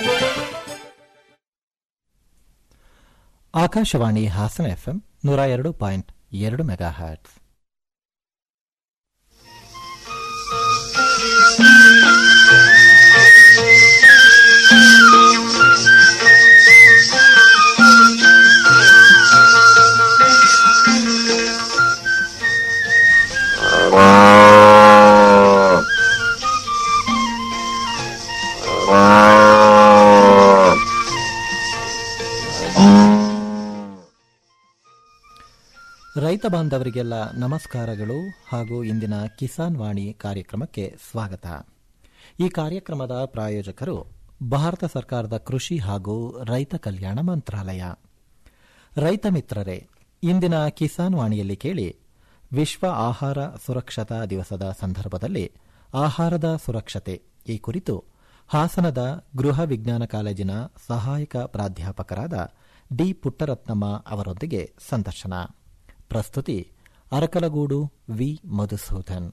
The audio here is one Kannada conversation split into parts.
ಆಕಾಶವಾಣಿ ಹಾಸನ ಎಫ್ಎಂ ನೂರ ಎರಡು ಪಾಯಿಂಟ್ ಎರಡು ಮೆಗಾ ಹ್ಯಾಟ್ಸ್ ರೈತ ಬಾಂಧವರಿಗೆಲ್ಲ ನಮಸ್ಕಾರಗಳು ಹಾಗೂ ಇಂದಿನ ಕಿಸಾನ್ ವಾಣಿ ಕಾರ್ಯಕ್ರಮಕ್ಕೆ ಸ್ವಾಗತ ಈ ಕಾರ್ಯಕ್ರಮದ ಪ್ರಾಯೋಜಕರು ಭಾರತ ಸರ್ಕಾರದ ಕೃಷಿ ಹಾಗೂ ರೈತ ಕಲ್ಯಾಣ ಮಂತ್ರಾಲಯ ರೈತ ಮಿತ್ರರೇ ಇಂದಿನ ಕಿಸಾನ್ ವಾಣಿಯಲ್ಲಿ ಕೇಳಿ ವಿಶ್ವ ಆಹಾರ ಸುರಕ್ಷತಾ ದಿವಸದ ಸಂದರ್ಭದಲ್ಲಿ ಆಹಾರದ ಸುರಕ್ಷತೆ ಈ ಕುರಿತು ಹಾಸನದ ಗೃಹ ವಿಜ್ಞಾನ ಕಾಲೇಜಿನ ಸಹಾಯಕ ಪ್ರಾಧ್ಯಾಪಕರಾದ ಡಿ ಪುಟ್ಟರತ್ನಮ್ಮ ಅವರೊಂದಿಗೆ ಸಂದರ್ಶನ ಪ್ರಸ್ತುತಿ ಅರಕಲಗೂಡು ವಿ ಮಧುಸೂದನ್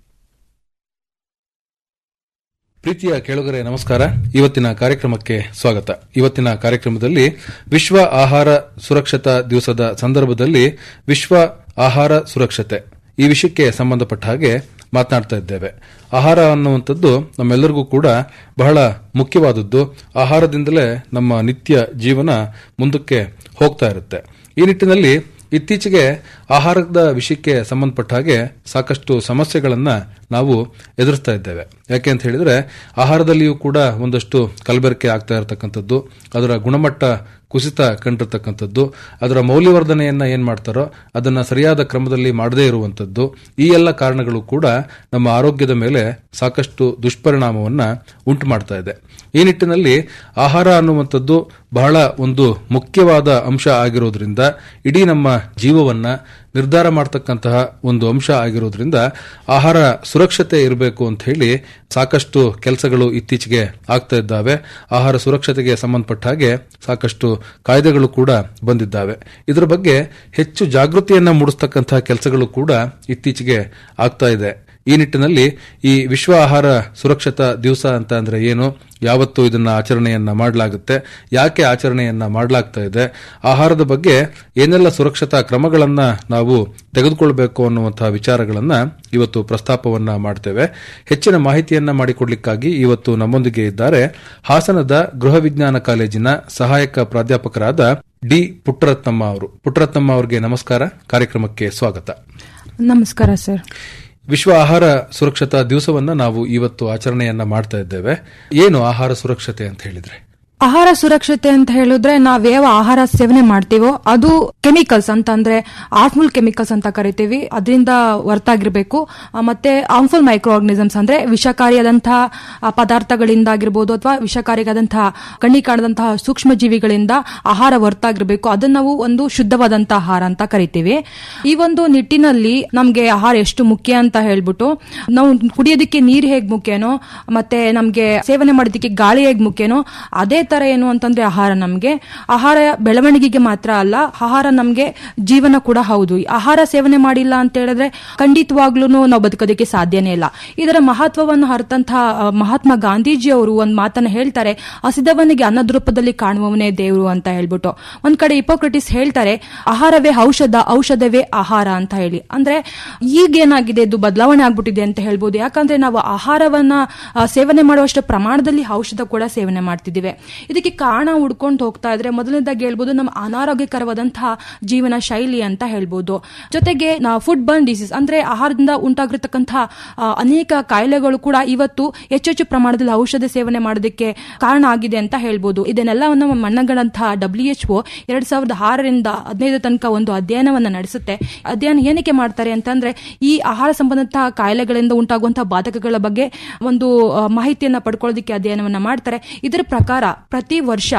ಪ್ರೀತಿಯ ಕೇಳುಗರೆ ನಮಸ್ಕಾರ ಇವತ್ತಿನ ಕಾರ್ಯಕ್ರಮಕ್ಕೆ ಸ್ವಾಗತ ಇವತ್ತಿನ ಕಾರ್ಯಕ್ರಮದಲ್ಲಿ ವಿಶ್ವ ಆಹಾರ ಸುರಕ್ಷತಾ ದಿವಸದ ಸಂದರ್ಭದಲ್ಲಿ ವಿಶ್ವ ಆಹಾರ ಸುರಕ್ಷತೆ ಈ ವಿಷಯಕ್ಕೆ ಸಂಬಂಧಪಟ್ಟ ಹಾಗೆ ಮಾತನಾಡ್ತಾ ಇದ್ದೇವೆ ಆಹಾರ ಅನ್ನುವಂಥದ್ದು ನಮ್ಮೆಲ್ಲರಿಗೂ ಕೂಡ ಬಹಳ ಮುಖ್ಯವಾದದ್ದು ಆಹಾರದಿಂದಲೇ ನಮ್ಮ ನಿತ್ಯ ಜೀವನ ಮುಂದಕ್ಕೆ ಹೋಗ್ತಾ ಇರುತ್ತೆ ಈ ನಿಟ್ಟಿನಲ್ಲಿ ಇತ್ತೀಚೆಗೆ ಆಹಾರದ ವಿಷಯಕ್ಕೆ ಸಂಬಂಧಪಟ್ಟ ಹಾಗೆ ಸಾಕಷ್ಟು ಸಮಸ್ಯೆಗಳನ್ನ ನಾವು ಎದುರಿಸ್ತಾ ಇದ್ದೇವೆ ಯಾಕೆ ಅಂತ ಹೇಳಿದ್ರೆ ಆಹಾರದಲ್ಲಿಯೂ ಕೂಡ ಒಂದಷ್ಟು ಕಲಬೆರಕೆ ಆಗ್ತಾ ಇರತಕ್ಕಂಥದ್ದು ಅದರ ಗುಣಮಟ್ಟ ಕುಸಿತ ಕಂಡಿರ್ತಕ್ಕಂಥದ್ದು ಅದರ ಮೌಲ್ಯವರ್ಧನೆಯನ್ನ ಏನ್ ಮಾಡ್ತಾರೋ ಅದನ್ನ ಸರಿಯಾದ ಕ್ರಮದಲ್ಲಿ ಮಾಡದೇ ಇರುವಂತದ್ದು ಈ ಎಲ್ಲ ಕಾರಣಗಳು ಕೂಡ ನಮ್ಮ ಆರೋಗ್ಯದ ಮೇಲೆ ಸಾಕಷ್ಟು ದುಷ್ಪರಿಣಾಮವನ್ನ ಉಂಟು ಮಾಡ್ತಾ ಇದೆ ಈ ನಿಟ್ಟಿನಲ್ಲಿ ಆಹಾರ ಅನ್ನುವಂಥದ್ದು ಬಹಳ ಒಂದು ಮುಖ್ಯವಾದ ಅಂಶ ಆಗಿರೋದ್ರಿಂದ ಇಡೀ ನಮ್ಮ ಜೀವವನ್ನ ನಿರ್ಧಾರ ಮಾಡತಕ್ಕಂತಹ ಒಂದು ಅಂಶ ಆಗಿರೋದ್ರಿಂದ ಆಹಾರ ಸುರಕ್ಷತೆ ಇರಬೇಕು ಅಂತ ಹೇಳಿ ಸಾಕಷ್ಟು ಕೆಲಸಗಳು ಇತ್ತೀಚೆಗೆ ಆಗ್ತಾ ಇದ್ದಾವೆ ಆಹಾರ ಸುರಕ್ಷತೆಗೆ ಸಂಬಂಧಪಟ್ಟ ಹಾಗೆ ಸಾಕಷ್ಟು ಕಾಯ್ದೆಗಳು ಕೂಡ ಬಂದಿದ್ದಾವೆ ಇದರ ಬಗ್ಗೆ ಹೆಚ್ಚು ಜಾಗೃತಿಯನ್ನ ಮೂಡಿಸ್ತಕ್ಕಂತಹ ಕೆಲಸಗಳು ಕೂಡ ಇತ್ತೀಚೆಗೆ ಆಗ್ತಾ ಇದೆ ಈ ನಿಟ್ಟಿನಲ್ಲಿ ಈ ವಿಶ್ವ ಆಹಾರ ಸುರಕ್ಷತಾ ದಿವಸ ಅಂತ ಅಂದ್ರೆ ಏನು ಯಾವತ್ತು ಇದನ್ನ ಆಚರಣೆಯನ್ನ ಮಾಡಲಾಗುತ್ತೆ ಯಾಕೆ ಆಚರಣೆಯನ್ನ ಮಾಡಲಾಗ್ತಾ ಇದೆ ಆಹಾರದ ಬಗ್ಗೆ ಏನೆಲ್ಲ ಸುರಕ್ಷತಾ ಕ್ರಮಗಳನ್ನ ನಾವು ತೆಗೆದುಕೊಳ್ಬೇಕು ಅನ್ನುವಂತಹ ವಿಚಾರಗಳನ್ನ ಇವತ್ತು ಪ್ರಸ್ತಾಪವನ್ನ ಮಾಡ್ತೇವೆ ಹೆಚ್ಚಿನ ಮಾಹಿತಿಯನ್ನ ಮಾಡಿಕೊಡ್ಲಿಕ್ಕಾಗಿ ಇವತ್ತು ನಮ್ಮೊಂದಿಗೆ ಇದ್ದಾರೆ ಹಾಸನದ ಗೃಹ ವಿಜ್ಞಾನ ಕಾಲೇಜಿನ ಸಹಾಯಕ ಪ್ರಾಧ್ಯಾಪಕರಾದ ಡಿ ಪುಟ್ಟರತ್ನಮ್ಮ ಅವರು ಪುಟ್ಟರತ್ನಮ್ಮ ಅವರಿಗೆ ನಮಸ್ಕಾರ ಕಾರ್ಯಕ್ರಮಕ್ಕೆ ಸ್ವಾಗತ ನಮಸ್ಕಾರ ಸರ್ ವಿಶ್ವ ಆಹಾರ ಸುರಕ್ಷತಾ ದಿವಸವನ್ನ ನಾವು ಇವತ್ತು ಆಚರಣೆಯನ್ನ ಮಾಡ್ತಾ ಇದ್ದೇವೆ ಏನು ಆಹಾರ ಸುರಕ್ಷತೆ ಅಂತ ಹೇಳಿದ್ರೆ ಆಹಾರ ಸುರಕ್ಷತೆ ಅಂತ ಹೇಳಿದ್ರೆ ನಾವ್ ಯಾವ ಆಹಾರ ಸೇವನೆ ಮಾಡ್ತೀವೋ ಅದು ಕೆಮಿಕಲ್ಸ್ ಅಂತ ಅಂದ್ರೆ ಆರ್ಟ್ಫುಲ್ ಕೆಮಿಕಲ್ಸ್ ಅಂತ ಕರಿತೀವಿ ಅದರಿಂದ ಹೊರತಾಗಿರ್ಬೇಕು ಆ, ಮತ್ತೆ ಹಾರ್ಮ್ಫುಲ್ ಮೈಕ್ರೋ ಆರ್ಗನಿಸಮ್ಸ್ ಅಂದ್ರೆ ವಿಷಕಾರಿಯಾದಂತಹ ಆ, ಪದಾರ್ಥಗಳಿಂದಾಗಿರ್ಬೋದು ಅಥವಾ ವಿಷಕಾರಿಯಾದಂತಹ ಕಣ್ಣಿ ಕಾಣದಂತಹ ಸೂಕ್ಷ್ಮ ಜೀವಿಗಳಿಂದ ಆಹಾರ ಹೊರತಾಗಿರ್ಬೇಕು ಅದನ್ನ ನಾವು ಒಂದು ಶುದ್ಧವಾದಂತಹ ಆಹಾರ ಅಂತ ಕರಿತೀವಿ ಈ ಒಂದು ನಿಟ್ಟಿನಲ್ಲಿ ನಮ್ಗೆ ಆಹಾರ ಎಷ್ಟು ಮುಖ್ಯ ಅಂತ ಹೇಳ್ಬಿಟ್ಟು ನಾವು ಕುಡಿಯೋದಕ್ಕೆ ನೀರು ಹೇಗ್ ಮುಖ್ಯನೋ ಮತ್ತೆ ನಮ್ಗೆ ಸೇವನೆ ಮಾಡೋದಕ್ಕೆ ಗಾಳಿ ಹೇಗ್ ಮುಖ್ಯನೋ ಅದೇ ತರ ಏನು ಅಂತಂದ್ರೆ ಆಹಾರ ನಮ್ಗೆ ಆಹಾರ ಬೆಳವಣಿಗೆಗೆ ಮಾತ್ರ ಅಲ್ಲ ಆಹಾರ ನಮ್ಗೆ ಜೀವನ ಕೂಡ ಹೌದು ಈ ಆಹಾರ ಸೇವನೆ ಮಾಡಿಲ್ಲ ಅಂತ ಹೇಳಿದ್ರೆ ಖಂಡಿತವಾಗ್ಲೂ ನಾವು ಬದುಕೋದಕ್ಕೆ ಸಾಧ್ಯನೇ ಇಲ್ಲ ಇದರ ಮಹತ್ವವನ್ನು ಅರ್ಥಂತಹ ಆ, ಮಹಾತ್ಮ ಗಾಂಧೀಜಿ ಅವರು ಒಂದ್ ಮಾತನ್ನ ಹೇಳ್ತಾರೆ ಹಸಿದವನಿಗೆ ಅನ್ನದ ರೂಪದಲ್ಲಿ ಕಾಣುವವನೇ ದೇವರು ಅಂತ ಹೇಳ್ಬಿಟ್ಟು ಒಂದ್ ಕಡೆ ಹಿಪೋಕ್ರಟಿಸ್ ಹೇಳ್ತಾರೆ ಆಹಾರವೇ ಔಷಧ ಔಷಧವೇ ಆಹಾರ ಅಂತ ಹೇಳಿ ಅಂದ್ರೆ ಈಗೇನಾಗಿದೆ ಇದು ಬದಲಾವಣೆ ಆಗ್ಬಿಟ್ಟಿದೆ ಅಂತ ಹೇಳ್ಬೋದು ಯಾಕಂದ್ರೆ ನಾವು ಆಹಾರವನ್ನ ಆ, ಸೇವನೆ ಮಾಡುವಷ್ಟು ಪ್ರಮಾಣದಲ್ಲಿ ಔಷಧ ಕೂಡ ಸೇವನೆ ಮಾಡ್ತಿದ್ದೀವಿ ಇದಕ್ಕೆ ಕಾರಣ ಹುಡ್ಕೊಂಡು ಹೋಗ್ತಾ ಇದ್ರೆ ಮೊದಲನೇದಾಗಿ ಹೇಳ್ಬೋದು ನಮ್ಮ ಅನಾರೋಗ್ಯಕರವಾದಂತಹ ಜೀವನ ಶೈಲಿ ಅಂತ ಹೇಳ್ಬೋದು ಜೊತೆಗೆ ನಾವು ಫುಡ್ ಬರ್ನ್ ಡಿಸೀಸ್ ಅಂದ್ರೆ ಆಹಾರದಿಂದ ಉಂಟಾಗಿರ್ತಕ್ಕಂತಹ ಆ, ಅನೇಕ ಕಾಯಿಲೆಗಳು ಕೂಡ ಇವತ್ತು ಹೆಚ್ಚೆಚ್ಚು ಪ್ರಮಾಣದಲ್ಲಿ ಔಷಧ ಸೇವನೆ ಮಾಡೋದಕ್ಕೆ ಕಾರಣ ಆಗಿದೆ ಅಂತ ಹೇಳ್ಬೋದು ಇದನ್ನೆಲ್ಲವನ್ನು ಮಣ್ಣಗಳಂತಹ ಡಬ್ಲ್ಯೂ ಎಚ್ ಒ ಎರಡ್ ಸಾವಿರದ ಆರರಿಂದ ಹದಿನೈದು ತನಕ ಒಂದು ಅಧ್ಯಯನವನ್ನ ನಡೆಸುತ್ತೆ ಅಧ್ಯಯನ ಏನಕ್ಕೆ ಮಾಡ್ತಾರೆ ಅಂತಂದ್ರೆ ಈ ಆಹಾರ ಸಂಬಂಧಂತಹ ಕಾಯಿಲೆಗಳಿಂದ ಉಂಟಾಗುವಂತಹ ಬಾಧಕಗಳ ಬಗ್ಗೆ ಒಂದು ಆ, ಮಾಹಿತಿಯನ್ನ ಪಡ್ಕೊಳ್ಳೋದಕ್ಕೆ ಅಧ್ಯಯನವನ್ನ ಮಾಡ್ತಾರೆ ಇದರ ಪ್ರಕಾರ ಪ್ರತಿ ವರ್ಷ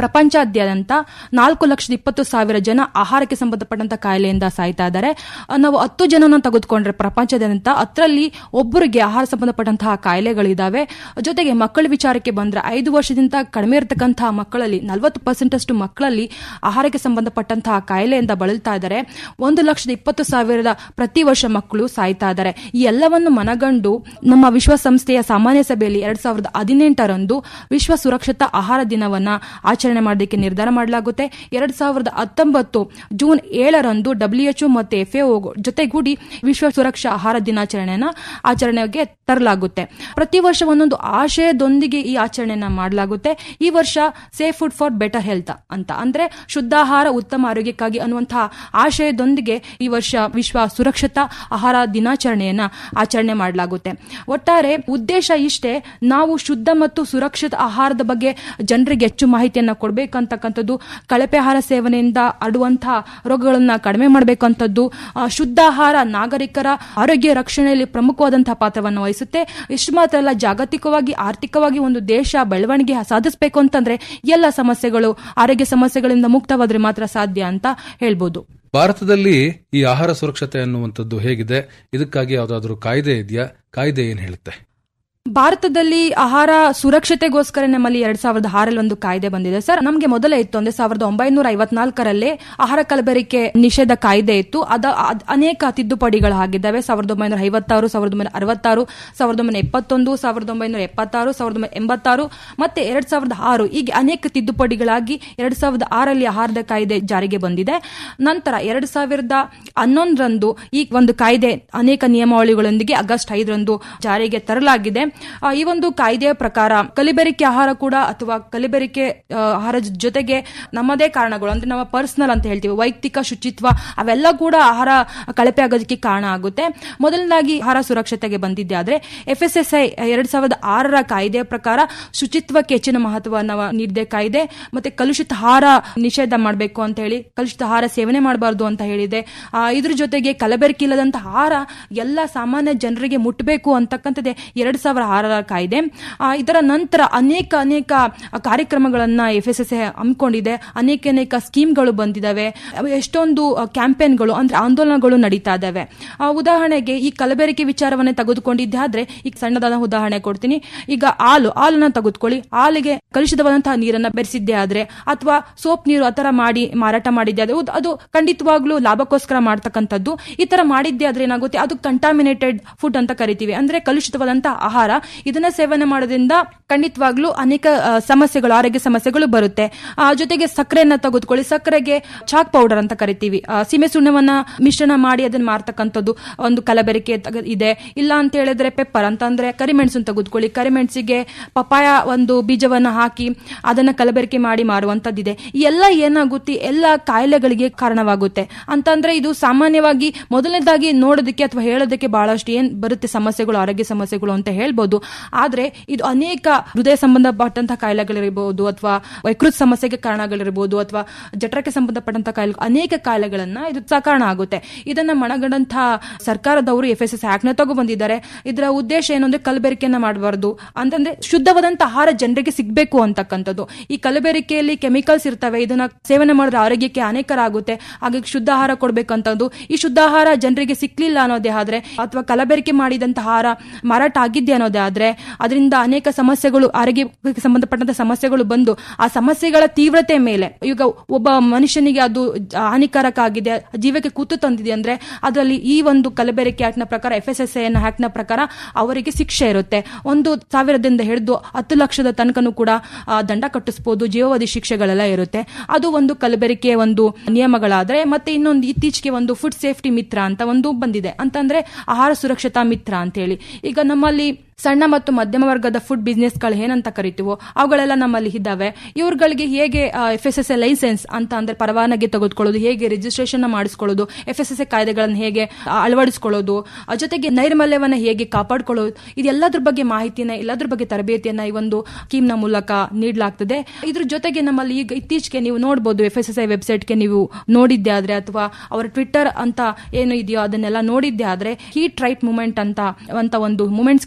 ಪ್ರಪಂಚಾದ್ಯಂತ ನಾಲ್ಕು ಲಕ್ಷದ ಇಪ್ಪತ್ತು ಸಾವಿರ ಜನ ಆಹಾರಕ್ಕೆ ಸಂಬಂಧಪಟ್ಟಂತ ಕಾಯಿಲೆಯಿಂದ ಸಾಯ್ತಾ ಇದ್ದಾರೆ ಆ, ನಾವು ಹತ್ತು ಜನನ ತೆಗೆದುಕೊಂಡ್ರೆ ಪ್ರಪಂಚದಾದ್ಯಂತ ಹತ್ತರಲ್ಲಿ ಒಬ್ಬರಿಗೆ ಆಹಾರ ಸಂಬಂಧಪಟ್ಟಂತಹ ಕಾಯಿಲೆಗಳಿದಾವೆ ಜೊತೆಗೆ ಮಕ್ಕಳ ವಿಚಾರಕ್ಕೆ ಬಂದ್ರೆ ಐದು ವರ್ಷದಿಂದ ಕಡಿಮೆ ಇರತಕ್ಕಂತಹ ಮಕ್ಕಳಲ್ಲಿ ನಲವತ್ತು ಪರ್ಸೆಂಟ್ ಅಷ್ಟು ಮಕ್ಕಳಲ್ಲಿ ಆಹಾರಕ್ಕೆ ಸಂಬಂಧಪಟ್ಟಂತಹ ಕಾಯಿಲೆಯಿಂದ ಬಳಲ್ತಾ ಇದ್ದಾರೆ ಒಂದು ಲಕ್ಷದ ಇಪ್ಪತ್ತು ಸಾವಿರದ ಪ್ರತಿ ವರ್ಷ ಮಕ್ಕಳು ಸಾಯ್ತಾ ಇದ್ದಾರೆ ಈ ಎಲ್ಲವನ್ನು ಮನಗಂಡು ನಮ್ಮ ವಿಶ್ವಸಂಸ್ಥೆಯ ಸಾಮಾನ್ಯ ಸಭೆಯಲ್ಲಿ ಎರಡ್ ಸಾವಿರದ ಹದಿನೆಂಟರಂದು ವಿಶ್ವ ಸುರಕ್ಷತಾ ಆಹಾರ ದಿನವನ್ನ ಆಚರಣೆ ಮಾಡೋದಕ್ಕೆ ನಿರ್ಧಾರ ಮಾಡಲಾಗುತ್ತೆ ಎರಡ್ ಸಾವಿರದ ಹತ್ತೊಂಬತ್ತು ಜೂನ್ ಏಳರಂದು ಡಬ್ಲ್ಯೂಎಚ್ಒ ಮತ್ತು ಎಫ್ಎಒ ಜೊತೆಗೂಡಿ ವಿಶ್ವ ಸುರಕ್ಷಾ ಆಹಾರ ದಿನಾಚರಣೆಯನ್ನ ಆಚರಣೆಗೆ ತರಲಾಗುತ್ತೆ ಪ್ರತಿ ವರ್ಷ ಒಂದೊಂದು ಆಶಯದೊಂದಿಗೆ ಈ ಆಚರಣೆಯನ್ನ ಮಾಡಲಾಗುತ್ತೆ ಈ ವರ್ಷ safe food for better health ಅಂತ ಅಂದ್ರೆ ಶುದ್ಧಾಹಾರ ಉತ್ತಮ ಆರೋಗ್ಯಕ್ಕಾಗಿ ಅನ್ನುವಂತಹ ಆಶಯದೊಂದಿಗೆ ಈ ವರ್ಷ ವಿಶ್ವ ಸುರಕ್ಷತಾ ಆಹಾರ ದಿನಾಚರಣೆಯನ್ನ ಆಚರಣೆ ಮಾಡಲಾಗುತ್ತೆ ಒಟ್ಟಾರೆ ಉದ್ದೇಶ ಇಷ್ಟೇ ನಾವು ಶುದ್ಧ ಮತ್ತು ಸುರಕ್ಷಿತ ಆಹಾರದ ಬಗ್ಗೆ ಜನರಿಗೆ ಹೆಚ್ಚು ಮಾಹಿತಿಯನ್ನ ಕೊಡಬೇಕಂತಕ್ಕಂಥದ್ದು ಕಳಪೆ ಆಹಾರ ಸೇವನೆಯಿಂದ ಹರಡುವಂತಹ ರೋಗಗಳನ್ನ ಕಡಿಮೆ ಮಾಡಬೇಕಂತದ್ದು ಆ, ಶುದ್ಧ ಆಹಾರ ನಾಗರಿಕರ ಆರೋಗ್ಯ ರಕ್ಷಣೆಯಲ್ಲಿ ಪ್ರಮುಖವಾದಂತಹ ಪಾತ್ರವನ್ನು ವಹಿಸುತ್ತೆ ಇಷ್ಟು ಮಾತ್ರ ಅಲ್ಲ ಜಾಗತಿಕವಾಗಿ ಆರ್ಥಿಕವಾಗಿ ಒಂದು ದೇಶ ಬೆಳವಣಿಗೆ ಸಾಧಿಸಬೇಕು ಅಂತಂದ್ರೆ ಎಲ್ಲ ಸಮಸ್ಯೆಗಳು ಆರೋಗ್ಯ ಸಮಸ್ಯೆಗಳಿಂದ ಮುಕ್ತವಾದ್ರೆ ಮಾತ್ರ ಸಾಧ್ಯ ಅಂತ ಹೇಳ್ಬೋದು ಭಾರತದಲ್ಲಿ ಈ ಆಹಾರ ಸುರಕ್ಷತೆ ಅನ್ನುವಂಥದ್ದು ಹೇಗಿದೆ ಇದಕ್ಕಾಗಿ ಯಾವ್ದಾದ್ರು ಕಾಯ್ದೆ ಇದೆಯಾ ಕಾಯ್ದೆ ಏನ್ ಹೇಳುತ್ತೆ ಭಾರತದಲ್ಲಿ ಆಹಾರ ಸುರಕ್ಷತೆಗೋಸ್ಕರ ನಮ್ಮಲ್ಲಿ ಎರಡ್ ಸಾವಿರದ ಆರಲ್ಲಿ ಒಂದು ಕಾಯ್ದೆ ಬಂದಿದೆ ಸರ್ ನಮಗೆ ಮೊದಲೇ ಇತ್ತು ಅಂದ್ರೆ ಸಾವಿರದ ಒಂಬೈನೂರ ಐವತ್ನಾಲ್ಕರಲ್ಲಿ ಆಹಾರ ಕಲಬೆರಕೆ ನಿಷೇಧ ಕಾಯ್ದೆ ಇತ್ತು ಅದ ಅದ್- ಅನೇಕ ತಿದ್ದುಪಡಿಗಳು ಆಗಿದ್ದಾವೆ ಸಾವಿರದ ಒಂಬೈನೂರ ಐವತ್ತಾರು ಸಾವಿರದ ಒಂಬೈನೂರ ಅರವತ್ತಾರು ಸಾವಿರದ ಒಂಬೈನೂರ ಎಪ್ಪತ್ತೊಂದು ಸಾವಿರದ ಒಂಬೈನೂರ ಎಪ್ಪತ್ತಾರು ಸಾವಿರದ ಒಂಬೈನೂರ ಎಂಬತ್ತಾರು ಮತ್ತೆ ಎರಡ್ ಸಾವಿರದ ಆರು ಹೀಗೆ ಅನೇಕ ತಿದ್ದುಪಡಿಗಳಾಗಿ ಎರಡ್ ಸಾವಿರದ ಆರಲ್ಲಿ ಆಹಾರದ ಕಾಯ್ದೆ ಜಾರಿಗೆ ಬಂದಿದೆ ನಂತರ ಎರಡ್ ಸಾವಿರದ ಹನ್ನೊಂದರಂದು ಈ ಒಂದು ಕಾಯ್ದೆ ಅನೇಕ ನಿಯಮಾವಳಿಗಳೊಂದಿಗೆ ಆಗಸ್ಟ್ ಐದರಂದು ಜಾರಿಗೆ ತರಲಾಗಿದೆ ಆ, ಈ ಒಂದು ಕಾಯ್ದೆಯ ಪ್ರಕಾರ ಕಲಿಬೆರಿಕೆ ಆಹಾರ ಕೂಡ ಅಥವಾ ಕಲಿಬೆರಿಕೆ ಆ, ಆಹಾರ ಜೊತೆಗೆ ನಮ್ಮದೇ ಕಾರಣಗಳು ಅಂದ್ರೆ ನಮ್ಮ ಪರ್ಸನಲ್ ಅಂತ ಹೇಳ್ತೀವಿ ವೈಯಕ್ತಿಕ ಶುಚಿತ್ವ ಅವೆಲ್ಲ ಕೂಡ ಆಹಾರ ಕಳಪೆ ಆಗೋದಕ್ಕೆ ಕಾರಣ ಆಗುತ್ತೆ ಮೊದಲನೇದಾಗಿ ಆಹಾರ ಸುರಕ್ಷತೆಗೆ ಬಂದಿದ್ದೆ ಆದ್ರೆ ಎಫ್ ಎಸ್ ಎಸ್ ಐ ಎರಡ್ ಸಾವಿರದ ಆರರ ಕಾಯ್ದೆಯ ಪ್ರಕಾರ ಶುಚಿತ್ವಕ್ಕೆ ಹೆಚ್ಚಿನ ಮಹತ್ವವನ್ನು ನೀಡಿದೆ ಕಾಯ್ದೆ ಮತ್ತೆ ಕಲುಷಿತ ಆಹಾರ ನಿಷೇಧ ಮಾಡಬೇಕು ಅಂತ ಹೇಳಿ ಕಲುಷಿತ ಆಹಾರ ಸೇವನೆ ಮಾಡಬಾರ್ದು ಅಂತ ಹೇಳಿದೆ ಆ, ಇದ್ರ ಜೊತೆಗೆ ಕಲಬೆರಕೆ ಇಲ್ಲದಂತ ಆಹಾರ ಎಲ್ಲ ಸಾಮಾನ್ಯ ಜನರಿಗೆ ಮುಟ್ಟಬೇಕು ಅಂತಕ್ಕಂಥದ್ದೇ ಎರಡ್ ಸಾವಿರ ಆರರ ಕಾಯ್ದೆ ಆ, ಇದರ ನಂತರ ಅನೇಕ ಅನೇಕ ಕಾರ್ಯಕ್ರಮಗಳನ್ನ ಎಫ್ ಎಸ್ ಎಸ್ ಹಮ್ಮಿಕೊಂಡಿದೆ ಅನೇಕ ಅನೇಕ ಸ್ಕೀಮ್ಗಳು ಬಂದಿದ್ದಾವೆ ಎಷ್ಟೊಂದು ಕ್ಯಾಂಪೇನ್ಗಳು ಅಂದ್ರೆ ಆಂದೋಲನಗಳು ನಡೀತಾ ಇದ್ದಾವೆ ಆ, ಉದಾಹರಣೆಗೆ ಈ ಕಲಬೆರಕೆ ವಿಚಾರವನ್ನೇ ತೆಗೆದುಕೊಂಡಿದ್ದೆ ಆದ್ರೆ ಈಗ ಸಣ್ಣದಾದ ಉದಾಹರಣೆ ಕೊಡ್ತೀನಿ ಈಗ ಹಾಲು ಹಾಲನ್ನ ತೆಗೆದುಕೊಳ್ಳಿ ಹಾಲಿಗೆ ಕಲುಷಿತವಾದಂತಹ ನೀರನ್ನ ಬೆರೆಸಿದ್ದೆ ಆದ್ರೆ ಅಥವಾ ಸೋಪ್ ನೀರು ಆತರ ಮಾಡಿ ಮಾರಾಟ ಮಾಡಿದ್ದೆ ಆದ್ರೆ ಉದ್- ಅದು ಖಂಡಿತವಾಗ್ಲೂ ಲಾಭಕ್ಕೋಸ್ಕರ ಮಾಡ್ತಕ್ಕಂಥದ್ದು ಈ ತರ ಮಾಡಿದ್ದೆ ಆದ್ರೆ ಏನಾಗುತ್ತೆ ಅದು ಕಂಟಾಮಿನೇಟೆಡ್ ಫುಡ್ ಅಂತ ಕರಿತೀವಿ ಅಂದ್ರೆ ಕಲುಷಿತವಾದಂತಹ ಆಹಾರ ಇದನ್ನ ಸೇವನೆ ಮಾಡೋದ್ರಿಂದ ಖಂಡಿತವಾಗ್ಲೂ ಅನೇಕ ಆ, ಸಮಸ್ಯೆಗಳು ಆರೋಗ್ಯ ಸಮಸ್ಯೆಗಳು ಬರುತ್ತೆ ಆ, ಜೊತೆಗೆ ಸಕ್ಕರೆಯನ್ನ ತೆಗೆದುಕೊಳ್ಳಿ ಸಕ್ಕರೆಗೆ ಚಾಕ್ ಪೌಡರ್ ಅಂತ ಕರಿತೀವಿ ಆ, ಸೀಮೆ ಸುಣ್ಣವನ್ನ ಮಿಶ್ರಣ ಮಾಡಿ ಅದನ್ನ ಮಾರ್ತಕ್ಕಂಥದ್ದು ಒಂದು ಕಲಬೆರಕೆ ತಗ- ಇದೆ ಇಲ್ಲ ಅಂತ ಹೇಳಿದ್ರೆ ಪೆಪ್ಪರ್ ಅಂತ ಅಂದ್ರೆ ಕರಿಮೆಣಸನ್ನು ತೆಗೆದುಕೊಳ್ಳಿ ಕರಿಮೆಣಸಿಗೆ ಪಪಾಯ ಒಂದು ಬೀಜವನ್ನ ಹಾಕಿ ಅದನ್ನ ಕಲಬೆರಕೆ ಮಾಡಿ ಮಾರುವಂತದ್ದಿದೆ ಈ ಎಲ್ಲ ಏನಾಗುತ್ತೆ ಎಲ್ಲ ಕಾಯಿಲೆಗಳಿಗೆ ಕಾರಣವಾಗುತ್ತೆ ಅಂತಂದ್ರೆ ಇದು ಸಾಮಾನ್ಯವಾಗಿ ಮೊದಲನೇದಾಗಿ ನೋಡೋದಕ್ಕೆ ಅಥವಾ ಹೇಳೋದಕ್ಕೆ ಬಹಳಷ್ಟು ಏನ್ ಬರುತ್ತೆ ಸಮಸ್ಯೆಗಳು ಆರೋಗ್ಯ ಸಮಸ್ಯೆಗಳು ಅಂತ ಹೇಳ್ಬೋದು ಆದ್ರೆ ಇದು ಅನೇಕ ಹೃದಯ ಸಂಬಂಧಪಟ್ಟಂತಹ ಕಾಯಿಲೆಗಳಿರಬಹುದು ಅಥವಾ ವೈಕೃತ ಸಮಸ್ಯೆಗೆ ಕಾರಣಗಳಿರಬಹುದು ಅಥವಾ ಜಠರಕ್ಕೆ ಸಂಬಂಧಪಟ್ಟಂತಹ ಕಾಯಿಲೆ ಅನೇಕ ಕಾಯಿಲೆಗಳನ್ನ ಇದು ಸಹ ಕಾರಣ ಆಗುತ್ತೆ ಇದನ್ನ ಮನಗಂಡಂತಹ ಸರ್ಕಾರದವರು ಎಫ್ ಎಸ್ ಎಸ್ ಆಕ್ಟ್ ನ ತಗೋ ಬಂದಿದ್ದಾರೆ ಇದರ ಉದ್ದೇಶ ಏನು ಅಂದ್ರೆ ಕಲಬೆರಕೆಯನ್ನ ಮಾಡಬಾರ್ದು ಅಂತಂದ್ರೆ ಶುದ್ಧವಾದಂತಹ ಆಹಾರ ಜನರಿಗೆ ಸಿಗ್ಬೇಕು ಅಂತಕ್ಕಂಥದ್ದು ಈ ಕಲಬೆರಕೆಯಲ್ಲಿ ಕೆಮಿಕಲ್ಸ್ ಇರ್ತವೆ ಇದನ್ನ ಸೇವನೆ ಮಾಡಿದ್ರೆ ಆರೋಗ್ಯಕ್ಕೆ ಹಾನಿಕರ ಆಗುತ್ತೆ ಹಾಗಾಗಿ ಶುದ್ಧ ಆಹಾರ ಕೊಡ್ಬೇಕಂತದ್ದು ಈ ಶುದ್ಧ ಆಹಾರ ಜನರಿಗೆ ಸಿಕ್ಲಿಲ್ಲ ಅನ್ನೋದೇ ಆದ್ರೆ ಅಥವಾ ಕಲಬೆರಕೆ ಮಾಡಿದಂತಹ ಆಹಾರ ಮಾರಾಟ ಆಗಿದ್ದೆ ಅನ್ನೋದೇ ಆದ್ರೆ ಅದರಿಂದ ಅನೇಕ ಸಮಸ್ಯೆಗಳು ಆರೋಗ್ಯಕ್ಕೆ ಸಂಬಂಧಪಟ್ಟಂತ ಸಮಸ್ಯೆಗಳು ಬಂದು ಆ ಸಮಸ್ಯೆಗಳ ತೀವ್ರತೆ ಮೇಲೆ ಈಗ ಒಬ್ಬ ಮನುಷ್ಯನಿಗೆ ಅದು ಹಾನಿಕಾರಕ ಆಗಿದೆ ಜೀವಕ್ಕೆ ಕೂತು ತಂದಿದೆ ಅಂದ್ರೆ ಅದರಲ್ಲಿ ಈ ಒಂದು ಕಲಬೆರಕೆ ಆಕ್ಟ್ ನ ಪ್ರಕಾರ F S S N act ನ ಪ್ರಕಾರ ಅವರಿಗೆ ಶಿಕ್ಷೆ ಇರುತ್ತೆ ಒಂದು ಸಾವಿರದಿಂದ ಹಿಡಿದು ಹತ್ತು ಲಕ್ಷದ ತನಕನೂ ಕೂಡ ಆ, ದಂಡ ಕಟ್ಟಿಸಬಹುದು ಜೀವಾವಧಿ ಶಿಕ್ಷೆಗಳೆಲ್ಲ ಇರುತ್ತೆ ಅದು ಒಂದು ಕಲಬೆರಕೆ ಒಂದು ನಿಯಮಗಳಾದ್ರೆ ಮತ್ತೆ ಇನ್ನೊಂದು ಇತ್ತೀಚೆಗೆ ಒಂದು ಫುಡ್ ಸೇಫ್ಟಿ ಮಿತ್ರ ಅಂತ ಒಂದು ಬಂದಿದೆ ಅಂತಂದ್ರೆ ಆಹಾರ ಸುರಕ್ಷತಾ ಮಿತ್ರ ಅಂತ ಹೇಳಿ ಈಗ ನಮ್ಮಲ್ಲಿ ಸಣ್ಣ ಮತ್ತು ಮಧ್ಯಮ ವರ್ಗದ ಫುಡ್ ಬಿಸ್ನೆಸ್ ಗಳು ಏನಂತ ಕರಿತೀವೋ ಅವುಗಳೆಲ್ಲ ನಮ್ಮಲ್ಲಿ ಇದ್ದಾವೆ ಇವ್ರುಗಳಿಗೆ ಹೇಗೆ F S S A licence ಅಂತ ಅಂದ್ರೆ ಪರವಾನಗಿ ತೆಗೆದುಕೊಳ್ಳೋದು ಹೇಗೆ ರಿಜಿಸ್ಟ್ರೇಷನ್ ಮಾಡಿಸ್ಕೊಳ್ಳೋದು ಎಫ್ ಎಸ್ ಎಸ್ ಎ ಕಾಯ್ದೆಗಳನ್ನು ಹೇಗೆ ಆ, ಅಳವಡಿಸ್ಕೊಳ್ಳೋದು ಆ, ಜೊತೆಗೆ ನೈರ್ಮಲ್ಯವನ್ನ ಹೇಗೆ ಕಾಪಾಡ್ಕೊಳ್ಳೋದು ಇದೆಲ್ಲದ್ರ ಬಗ್ಗೆ ಮಾಹಿತಿನ ಎಲ್ಲದ್ರ ಬಗ್ಗೆ ತರಬೇತಿಯನ್ನ ಈ ಒಂದು ಸ್ಕೀಮ್ ನ ಮೂಲಕ ನೀಡಲಾಗ್ತದೆ ಇದ್ರ ಜೊತೆಗೆ ನಮ್ಮಲ್ಲಿ ಈಗ ಇತ್ತೀಚೆಗೆ ನೀವು ನೋಡಬಹುದು ಎಫ್ ಎಸ್ ಎಸ್ ಐ ವೆಬ್ಸೈಟ್ಗೆ ನೀವು ನೋಡಿದ್ದೆ ಆದ್ರೆ ಅಥವಾ ಅವರ ಟ್ವಿಟ್ಟರ್ ಅಂತ ಏನು ಇದೆಯೋ ಅದನ್ನೆಲ್ಲ ನೋಡಿದ್ದೆ ಆದ್ರೆ ಹೀಟ್ ರೈಟ್ ಮೂವ್ಮೆಂಟ್ ಅಂತ ಅಂತ ಒಂದು ಮೂವ್ಮೆಂಟ್ಸ್ ಗಳನ್ನ ಮಾಡಿ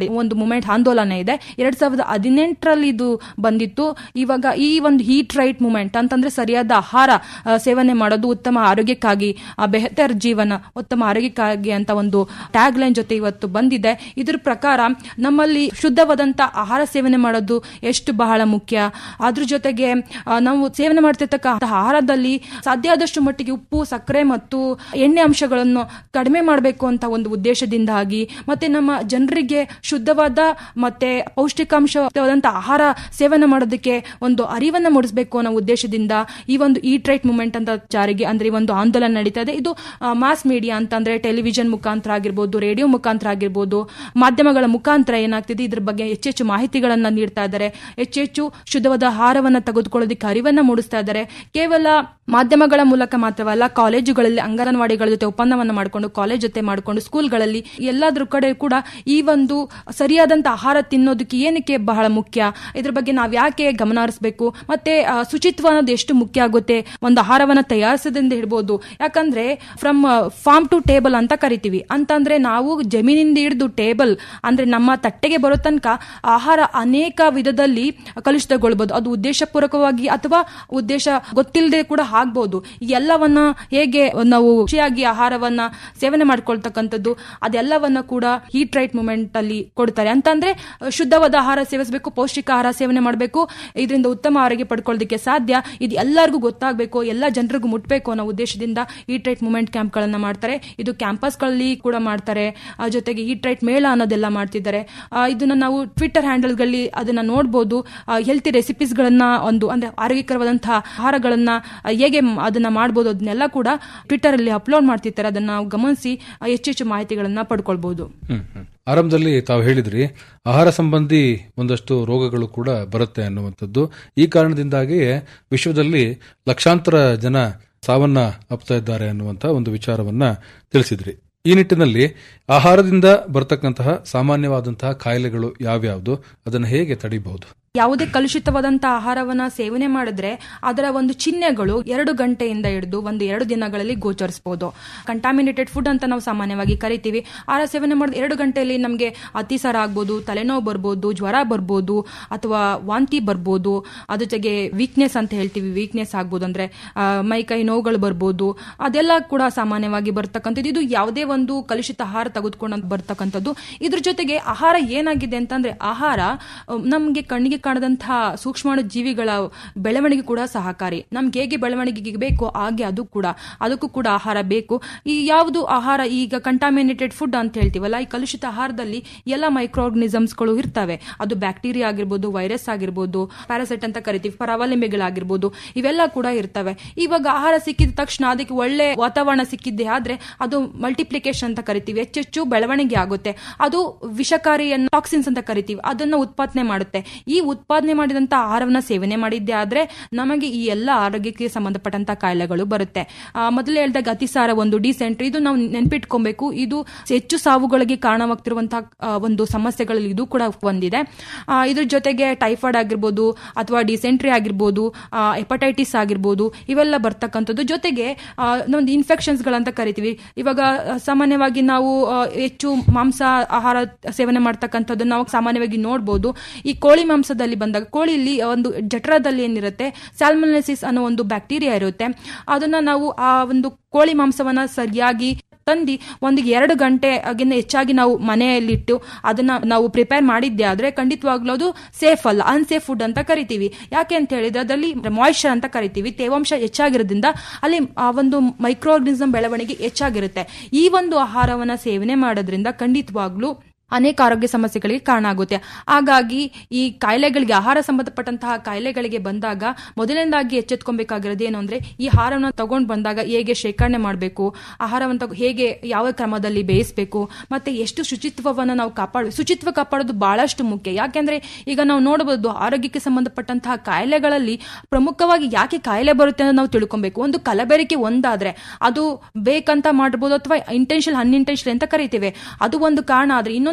ಮಾಡಿ ಒಂದು ಮೂಮೆಂಟ್ ಆಂದೋಲನ ಇದೆ ಎರಡ್ ಸಾವಿರದ ಹದಿನೆಂಟರಲ್ಲಿ ಇದು ಬಂದಿತ್ತು ಇವಾಗ ಈ ಒಂದು ಹೀಟ್ ರೈಟ್ ಮೂಮೆಂಟ್ ಅಂತಂದ್ರೆ ಸರಿಯಾದ ಆಹಾರ ಆ, ಸೇವನೆ ಮಾಡೋದು ಉತ್ತಮ ಆರೋಗ್ಯಕ್ಕಾಗಿ ಆ, ಬೆಹತರ್ ಜೀವನ ಉತ್ತಮ ಆರೋಗ್ಯಕ್ಕಾಗಿ ಅಂತ ಒಂದು ಟ್ಯಾಗ್ ಲೈನ್ ಜೊತೆ ಇವತ್ತು ಬಂದಿದೆ ಇದ್ರ ಪ್ರಕಾರ ನಮ್ಮಲ್ಲಿ ಶುದ್ಧವಾದಂತ ಆಹಾರ ಸೇವನೆ ಮಾಡೋದು ಎಷ್ಟು ಬಹಳ ಮುಖ್ಯ ಅದ್ರ ಜೊತೆಗೆ ಆ, ನಾವು ಸೇವನೆ ಮಾಡ್ತಿರ್ತಕ್ಕ ಆಹಾರದಲ್ಲಿ ಸಾಧ್ಯ ಆದಷ್ಟು ಮಟ್ಟಿಗೆ ಉಪ್ಪು ಸಕ್ಕರೆ ಮತ್ತು ಎಣ್ಣೆ ಅಂಶಗಳನ್ನು ಕಡಿಮೆ ಮಾಡಬೇಕು ಅಂತ ಒಂದು ಉದ್ದೇಶದಿಂದಾಗಿ ಮತ್ತೆ ನಮ್ಮ ಜನರಿಗೆ ಶುದ್ಧವಾದ ಮತ್ತೆ ಪೌಷ್ಟಿಕಾಂಶವಾದಂತ ಆಹಾರ ಸೇವನೆ ಮಾಡೋದಕ್ಕೆ ಒಂದು ಅರಿವನ್ನ ಮೂಡಿಸಬೇಕು ಅನ್ನೋ ಉದ್ದೇಶದಿಂದ ಈ ಒಂದು ಈಟ್ ರೈಟ್ ಮೂವ್ಮೆಂಟ್ ಅಂತ ಜಾರಿಗೆ ಅಂದ್ರೆ ಈ ಒಂದು ಆಂದೋಲನ ನಡೀತಾ ಇದೆ ಇದು ಮಾಸ್ ಮೀಡಿಯಾ ಅಂತಂದ್ರೆ ಟೆಲಿವಿಷನ್ ಮುಖಾಂತರ ಆಗಿರ್ಬೋದು ರೇಡಿಯೋ ಮುಖಾಂತರ ಆಗಿರ್ಬೋದು ಮಾಧ್ಯಮಗಳ ಮುಖಾಂತರ ಏನಾಗ್ತಿದೆ ಇದ್ರ ಬಗ್ಗೆ ಹೆಚ್ಚೆಚ್ಚು ಮಾಹಿತಿಗಳನ್ನ ನೀಡ್ತಾ ಇದ್ದಾರೆ ಹೆಚ್ಚೆಚ್ಚು ಶುದ್ಧವಾದ ಆಹಾರವನ್ನ ತೆಗೆದುಕೊಳ್ಳೋದಕ್ಕೆ ಅರಿವನ್ನ ಮೂಡಿಸ್ತಾ ಇದ್ದಾರೆ ಕೇವಲ ಮಾಧ್ಯಮಗಳ ಮೂಲಕ ಮಾತ್ರವಲ್ಲ ಕಾಲೇಜುಗಳಲ್ಲಿ ಅಂಗನವಾಡಿಗಳ ಜೊತೆ ಒಪ್ಪಂದವನ್ನ ಮಾಡಿಕೊಂಡು ಕಾಲೇಜ್ ಜೊತೆ ಮಾಡಿಕೊಂಡು ಸ್ಕೂಲ್ಗಳಲ್ಲಿ ಎಲ್ಲಾದ್ರ ಕಡೆ ಕೂಡ ಈ ಒಂದು ಸರಿಯಾದಂತ ಆಹಾರ ತಿನ್ನೋದಕ್ಕೆ ಏನಕ್ಕೆ ಬಹಳ ಮುಖ್ಯ ಇದ್ರ ಬಗ್ಗೆ ನಾವ್ ಯಾಕೆ ಗಮನ ಹರಿಸಬೇಕು ಮತ್ತೆ ಆ, ಶುಚಿತ್ವ ಅನ್ನೋದು ಎಷ್ಟು ಮುಖ್ಯ ಆಗುತ್ತೆ ಒಂದು ಆಹಾರವನ್ನ ತಯಾರಿಸೋದ್ರಿಂದ ಹೇಳ್ಬೋದು ಯಾಕಂದ್ರೆ ಫ್ರಮ್ ಫಾರ್ಮ್ ಟು ಟೇಬಲ್ ಅಂತ ಕರಿತೀವಿ ಅಂತಂದ್ರೆ ನಾವು ಜಮೀನಿಂದ ಹಿಡಿದು ಟೇಬಲ್ ಅಂದ್ರೆ ನಮ್ಮ ತಟ್ಟೆಗೆ ಬರೋ ತನಕ ಆಹಾರ ಅನೇಕ ವಿಧದಲ್ಲಿ ಕಲುಷಿತಗೊಳ್ಬಹುದು ಅದು ಉದ್ದೇಶಪೂರ್ವಕವಾಗಿ ಅಥವಾ ಉದ್ದೇಶ ಗೊತ್ತಿಲ್ಲದೆ ಕೂಡ ಆಗ್ಬಹುದು ಈ ಎಲ್ಲವನ್ನ ಹೇಗೆ ನಾವು ಖುಷಿಯಾಗಿ ಆಹಾರವನ್ನ ಸೇವನೆ ಮಾಡ್ಕೊಳ್ತಕ್ಕಂಥದ್ದು ಅದೆಲ್ಲವನ್ನ ಕೂಡ ಹೀಟ್ ರೈಟ್ ಮೂಮೆಂಟ್ ಅಲ್ಲಿ ಕೊಡ್ತಾರೆ ಅಂತಂದ್ರೆ ಅಹ್, ಶುದ್ಧವಾದ ಆಹಾರ ಸೇವಿಸಬೇಕು ಪೌಷ್ಟಿಕ ಆಹಾರ ಸೇವನೆ ಮಾಡಬೇಕು ಇದರಿಂದ ಉತ್ತಮ ಆರೋಗ್ಯ ಪಡ್ಕೊಳ್ಳೋದಕ್ಕೆ ಸಾಧ್ಯ ಇದು ಎಲ್ಲರಿಗೂ ಗೊತ್ತಾಗಬೇಕು ಎಲ್ಲ ಜನರಿಗೂ ಮುಟ್ಬೇಕು ಅನ್ನೋ ಉದ್ದೇಶದಿಂದ ಈಟ್ ರೈಟ್ ಮೂಮೆಂಟ್ ಕ್ಯಾಂಪ್ ಗಳನ್ನ ಮಾಡ್ತಾರೆ ಇದು ಕ್ಯಾಂಪಸ್ ಗಳಲ್ಲಿ ಕೂಡ ಮಾಡ್ತಾರೆ ಆ, ಜೊತೆಗೆ ಈಟ್ ರೈಟ್ ಮೇಳ ಅನ್ನೋದೆಲ್ಲ ಮಾಡ್ತಿದ್ದಾರೆ ಆ, ಇದನ್ನ ನಾವು ಟ್ವಿಟರ್ ಹ್ಯಾಂಡಲ್ ಗಳಲ್ಲಿ ಅದನ್ನ ನೋಡಬಹುದು ಹೆಲ್ತಿ ರೆಸಿಪೀಸ್ ಗಳನ್ನ ಒಂದು ಅಂದ್ರೆ ಆರೋಗ್ಯಕರವಾದಂತಹ ಆಹಾರಗಳನ್ನ ಆ, ಹೇಗೆ ಮ್- ಅದನ್ನ ಮಾಡಬಹುದು ಅದನ್ನೆಲ್ಲ ಕೂಡ ಟ್ವಿಟರ್ ಅಲ್ಲಿ ಅಪ್ಲೋಡ್ ಮಾಡ್ತಿರ್ತಾರೆ ಅದನ್ನ ನಾವು ಗಮನಿಸಿ ಆ, ಹೆಚ್ಚೆಚ್ಚು ಮಾಹಿತಿಗಳನ್ನ ಪಡ್ಕೊಳ್ಬಹುದು ಹ್ಮ್, ಹ್ಮ್. ಆರಂಭದಲ್ಲಿ ತಾವು ಹೇಳಿದ್ರಿ ಆಹಾರ ಸಂಬಂಧಿ ಒಂದಷ್ಟು ರೋಗಗಳು ಕೂಡ ಬರುತ್ತೆ ಅನ್ನುವಂಥದ್ದು ಈ ಕಾರಣದಿಂದಾಗಿಯೇ ವಿಶ್ವದಲ್ಲಿ ಲಕ್ಷಾಂತರ ಜನ ಸಾವನ್ನ ಅಪ್ತಾ ಇದ್ದಾರೆ ಅನ್ನುವಂಥ ಒಂದು ವಿಚಾರವನ್ನ ತಿಳಿಸಿದ್ರಿ ಈ ನಿಟ್ಟಿನಲ್ಲಿ ಆಹಾರದಿಂದ ಬರತಕ್ಕಂತಹ ಸಾಮಾನ್ಯವಾದಂತಹ ಕಾಯಿಲೆಗಳು ಯಾವ್ಯಾವುದು ಅದನ್ನು ಹೇಗೆ ತಡಿಬಹುದು ಯಾವುದೇ ಕಲುಷಿತವಾದಂತಹ ಆಹಾರವನ್ನ ಸೇವನೆ ಮಾಡಿದ್ರೆ ಅದರ ಒಂದು ಚಿಹ್ನೆಗಳು ಎರಡು ಗಂಟೆಯಿಂದ ಹಿಡಿದು ಒಂದು ಎರಡು ದಿನಗಳಲ್ಲಿ ಗೋಚರಿಸಬಹುದು ಕಂಟಾಮಿನೇಟೆಡ್ ಫುಡ್ ಅಂತ ನಾವು ಸಾಮಾನ್ಯವಾಗಿ ಕರಿತೀವಿ ಆಹಾರ ಸೇವನೆ ಮಾಡಿದ ಎರಡು ಗಂಟೆಯಲ್ಲಿ ನಮಗೆ ಅತಿಸಾರ ಆಗ್ಬೋದು ತಲೆನೋವು ಬರ್ಬೋದು ಜ್ವರ ಬರ್ಬೋದು ಅಥವಾ ವಾಂತಿ ಬರ್ಬೋದು ಅದ್ರ ಜೊತೆಗೆ ವೀಕ್ನೆಸ್ ಅಂತ ಹೇಳ್ತೀವಿ ವೀಕ್ನೆಸ್ ಆಗ್ಬೋದು ಅಂದ್ರೆ ಆ, ಮೈ ಕೈ ನೋವುಗಳು ಬರ್ಬೋದು ಅದೆಲ್ಲ ಕೂಡ ಸಾಮಾನ್ಯವಾಗಿ ಬರ್ತಕ್ಕಂಥದ್ದು ಇದು ಯಾವುದೇ ಒಂದು ಕಲುಷಿತ ಆಹಾರ ತೆಗೆದುಕೊಂಡು ಬರ್ತಕ್ಕಂಥದ್ದು ಇದ್ರ ಜೊತೆಗೆ ಆಹಾರ ಏನಾಗಿದೆ ಅಂತಂದ್ರೆ ಆಹಾರ ನಮಗೆ ಕಣ್ಣಿಗೆ ಕಾಣದಂತಹ ಸೂಕ್ಷ್ಮಾಣು ಜೀವಿಗಳ ಬೆಳವಣಿಗೆ ಕೂಡ ಸಹಕಾರಿ ನಮ್ಗೆ ಹೇಗೆ ಬೆಳವಣಿಗೆಗೆ ಬೇಕೋ ಹಾಗೆ ಅದು ಕೂಡ ಅದಕ್ಕೂ ಕೂಡ ಆಹಾರ ಬೇಕು ಈ ಯಾವುದು ಆಹಾರ ಈಗ ಕಂಟಾಮಿನೇಟೆಡ್ ಫುಡ್ ಅಂತ ಹೇಳ್ತೀವಲ್ಲ ಈ ಕಲುಷಿತ ಆಹಾರದಲ್ಲಿ ಎಲ್ಲ ಮೈಕ್ರೋ ಆರ್ಗನಿಸಮ್ಸ್ಗಳು ಇರ್ತವೆ ಅದು ಬ್ಯಾಕ್ಟೀರಿಯಾ ಆಗಿರ್ಬೋದು ವೈರಸ್ ಆಗಿರ್ಬೋದು ಪ್ಯಾರಾಸೈಟ್ ಅಂತ ಕರಿತೀವಿ ಪರಾವಲಂಬಿಗಳಾಗಿರ್ಬೋದು ಇವೆಲ್ಲ ಕೂಡ ಇರ್ತವೆ ಇವಾಗ ಆಹಾರ ಸಿಕ್ಕಿದ ತಕ್ಷಣ ಅದಕ್ಕೆ ಒಳ್ಳೆ ವಾತಾವರಣ ಸಿಕ್ಕಿದ್ದೆ ಆದ್ರೆ ಅದು ಮಲ್ಟಿಪ್ಲಿಕೇಶನ್ ಅಂತ ಕರಿತೀವಿ ಹೆಚ್ಚೆಚ್ಚು ಬೆಳವಣಿಗೆ ಆಗುತ್ತೆ ಅದು ವಿಷಕಾರಿಯನ್ನು ಟಾಕ್ಸಿನ್ಸ್ ಅಂತ ಕರಿತೀವಿ ಅದನ್ನ ಉತ್ಪಾದನೆ ಮಾಡುತ್ತೆ ಈ ಉತ್ಪಾದನೆ ಮಾಡಿದಂತ ಆಹಾರವನ್ನ ಸೇವನೆ ಮಾಡಿದ್ದೆ ಆದ್ರೆ ನಮಗೆ ಈ ಎಲ್ಲ ಆರೋಗ್ಯಕ್ಕೆ ಸಂಬಂಧಪಟ್ಟಂತ ಕಾಯಿಲೆಗಳು ಬರುತ್ತೆ ಆ, ಮೊದಲೇ ಹೇಳಿದಾಗ ಅತಿಸಾರ ಒಂದು ಡಿಸೆಂಟ್ರಿ ಇದು ನಾವು ನೆನ್ಪಿಟ್ಕೊಬೇಕು ಇದು ಹೆಚ್ಚು ಸಾವುಗಳಿಗೆ ಕಾರಣವಾಗ್ತಿರುವಂತಹ ಆ, ಒಂದು ಸಮಸ್ಯೆಗಳಲ್ಲಿ ಇದು ಕೂಡ ಒಂದಿದೆ ಆ, ಇದ್ರ ಜೊತೆಗೆ ಟೈಫಾಯ್ಡ್ ಆಗಿರ್ಬೋದು ಅಥವಾ ಡಿಸೆಂಟ್ರಿ ಆಗಿರ್ಬೋದು ಹೆಪಟೈಟಿಸ್ ಆಗಿರ್ಬೋದು ಇವೆಲ್ಲ ಬರ್ತಕ್ಕಂಥದ್ದು ಜೊತೆಗೆ ಆ, ಒಂದು ಇನ್ಫೆಕ್ಷನ್ಸ್ ಗಳಂತ ಕರಿತೀವಿ ಇವಾಗ ಆ, ಸಾಮಾನ್ಯವಾಗಿ ನಾವು ಆ, ಹೆಚ್ಚು ಮಾಂಸ ಆಹಾರ ಸೇವನೆ ಮಾಡ್ತಕ್ಕಂಥದ್ದು ನಾವು ಸಾಮಾನ್ಯವಾಗಿ ನೋಡ್ಬೋದು ಈ ಕೋಳಿ ಮಾಂಸದಲ್ಲಿ ಬಂದಾಗ ಕೋಳಿಲಿ ಒಂದು ಜಠರದಲ್ಲಿ ಏನಿರುತ್ತೆ ಸ್ಯಾಲ್ಮನಸಿಸ್ ಅನ್ನೋ ಒಂದು ಬ್ಯಾಕ್ಟೀರಿಯಾ ಇರುತ್ತೆ ಅದನ್ನ ನಾವು ಆ ಒಂದು ಕೋಳಿ ಮಾಂಸವನ್ನ ಸರಿಯಾಗಿ ತಂದು ಒಂದು ಎರಡು ಗಂಟೆ ಆಗಿನ ಹೆಚ್ಚಾಗಿ ನಾವು ಮನೆಯಲ್ಲಿಟ್ಟು ಅದನ್ನ ನಾವು ಪ್ರಿಪೇರ್ ಮಾಡಿದ್ದೆ ಆದ್ರೆ ಖಂಡಿತವಾಗ್ಲೂ ಅದು ಸೇಫ್ ಅಲ್ಲ ಅನ್ಸೇಫ್ ಫುಡ್ ಅಂತ ಕರಿತೀವಿ ಯಾಕೆ ಅಂತ ಹೇಳಿದ್ರೆ ಅದರಲ್ಲಿ ಮಾಯಿಶ್ಚರ್ ಅಂತ ಕರಿತೀವಿ ತೇವಾಂಶ ಹೆಚ್ಚಾಗಿರೋದ್ರಿಂದ ಅಲ್ಲಿ ಆ ಒಂದು ಮೈಕ್ರೋ ಆರ್ಗನಿಸಮ್ ಬೆಳವಣಿಗೆ ಹೆಚ್ಚಾಗಿರುತ್ತೆ ಈ ಒಂದು ಆಹಾರವನ್ನ ಸೇವನೆ ಮಾಡೋದ್ರಿಂದ ಖಂಡಿತವಾಗ್ಲೂ ಅನೇಕ ಆರೋಗ್ಯ ಸಮಸ್ಯೆಗಳಿಗೆ ಕಾರಣ ಆಗುತ್ತೆ ಹಾಗಾಗಿ ಈ ಕಾಯಿಲೆಗಳಿಗೆ ಆಹಾರ ಸಂಬಂಧಪಟ್ಟಂತಹ ಕಾಯಿಲೆಗಳಿಗೆ ಬಂದಾಗ ಮೊದಲನೇದಾಗಿ ಎಚ್ಚೆತ್ಕೊಬೇಕಾಗಿರೋದು ಏನು ಅಂದ್ರೆ ಈ ಆಹಾರವನ್ನು ತಗೊಂಡು ಬಂದಾಗ ಹೇಗೆ ಶೇಖರಣೆ ಮಾಡಬೇಕು ಆಹಾರವನ್ನು ತಗೊ- ಹೇಗೆ ಯಾವ ಕ್ರಮದಲ್ಲಿ ಬೇಯಿಸಬೇಕು ಮತ್ತೆ ಎಷ್ಟು ಶುಚಿತ್ವವನ್ನು ನಾವು ಕಾಪಾಡ ಶುಚಿತ್ವ ಕಾಪಾಡೋದು ಬಹಳಷ್ಟು ಮುಖ್ಯ ಯಾಕೆಂದ್ರೆ ಈಗ ನಾವು ನೋಡಬಹುದು ಆರೋಗ್ಯಕ್ಕೆ ಸಂಬಂಧಪಟ್ಟಂತಹ ಕಾಯಿಲೆಗಳಲ್ಲಿ ಪ್ರಮುಖವಾಗಿ ಯಾಕೆ ಕಾಯಿಲೆ ಬರುತ್ತೆ ಅನ್ನೋದು ನಾವು ತಿಳ್ಕೊಬೇಕು ಒಂದು ಕಲಬೆರಕೆ ಒಂದಾದ್ರೆ ಅದು ಬೇಕಂತ ಮಾಡಬಹುದು ಅಥವಾ ಇಂಟೆನ್ಷನ್ ಅನ್ಇಂಟೆನ್ಷನ್ ಅಂತ ಕರಿತೇವೆ ಅದು ಒಂದು ಕಾರಣ ಆದ್ರೆ ಇನ್ನೊಂದು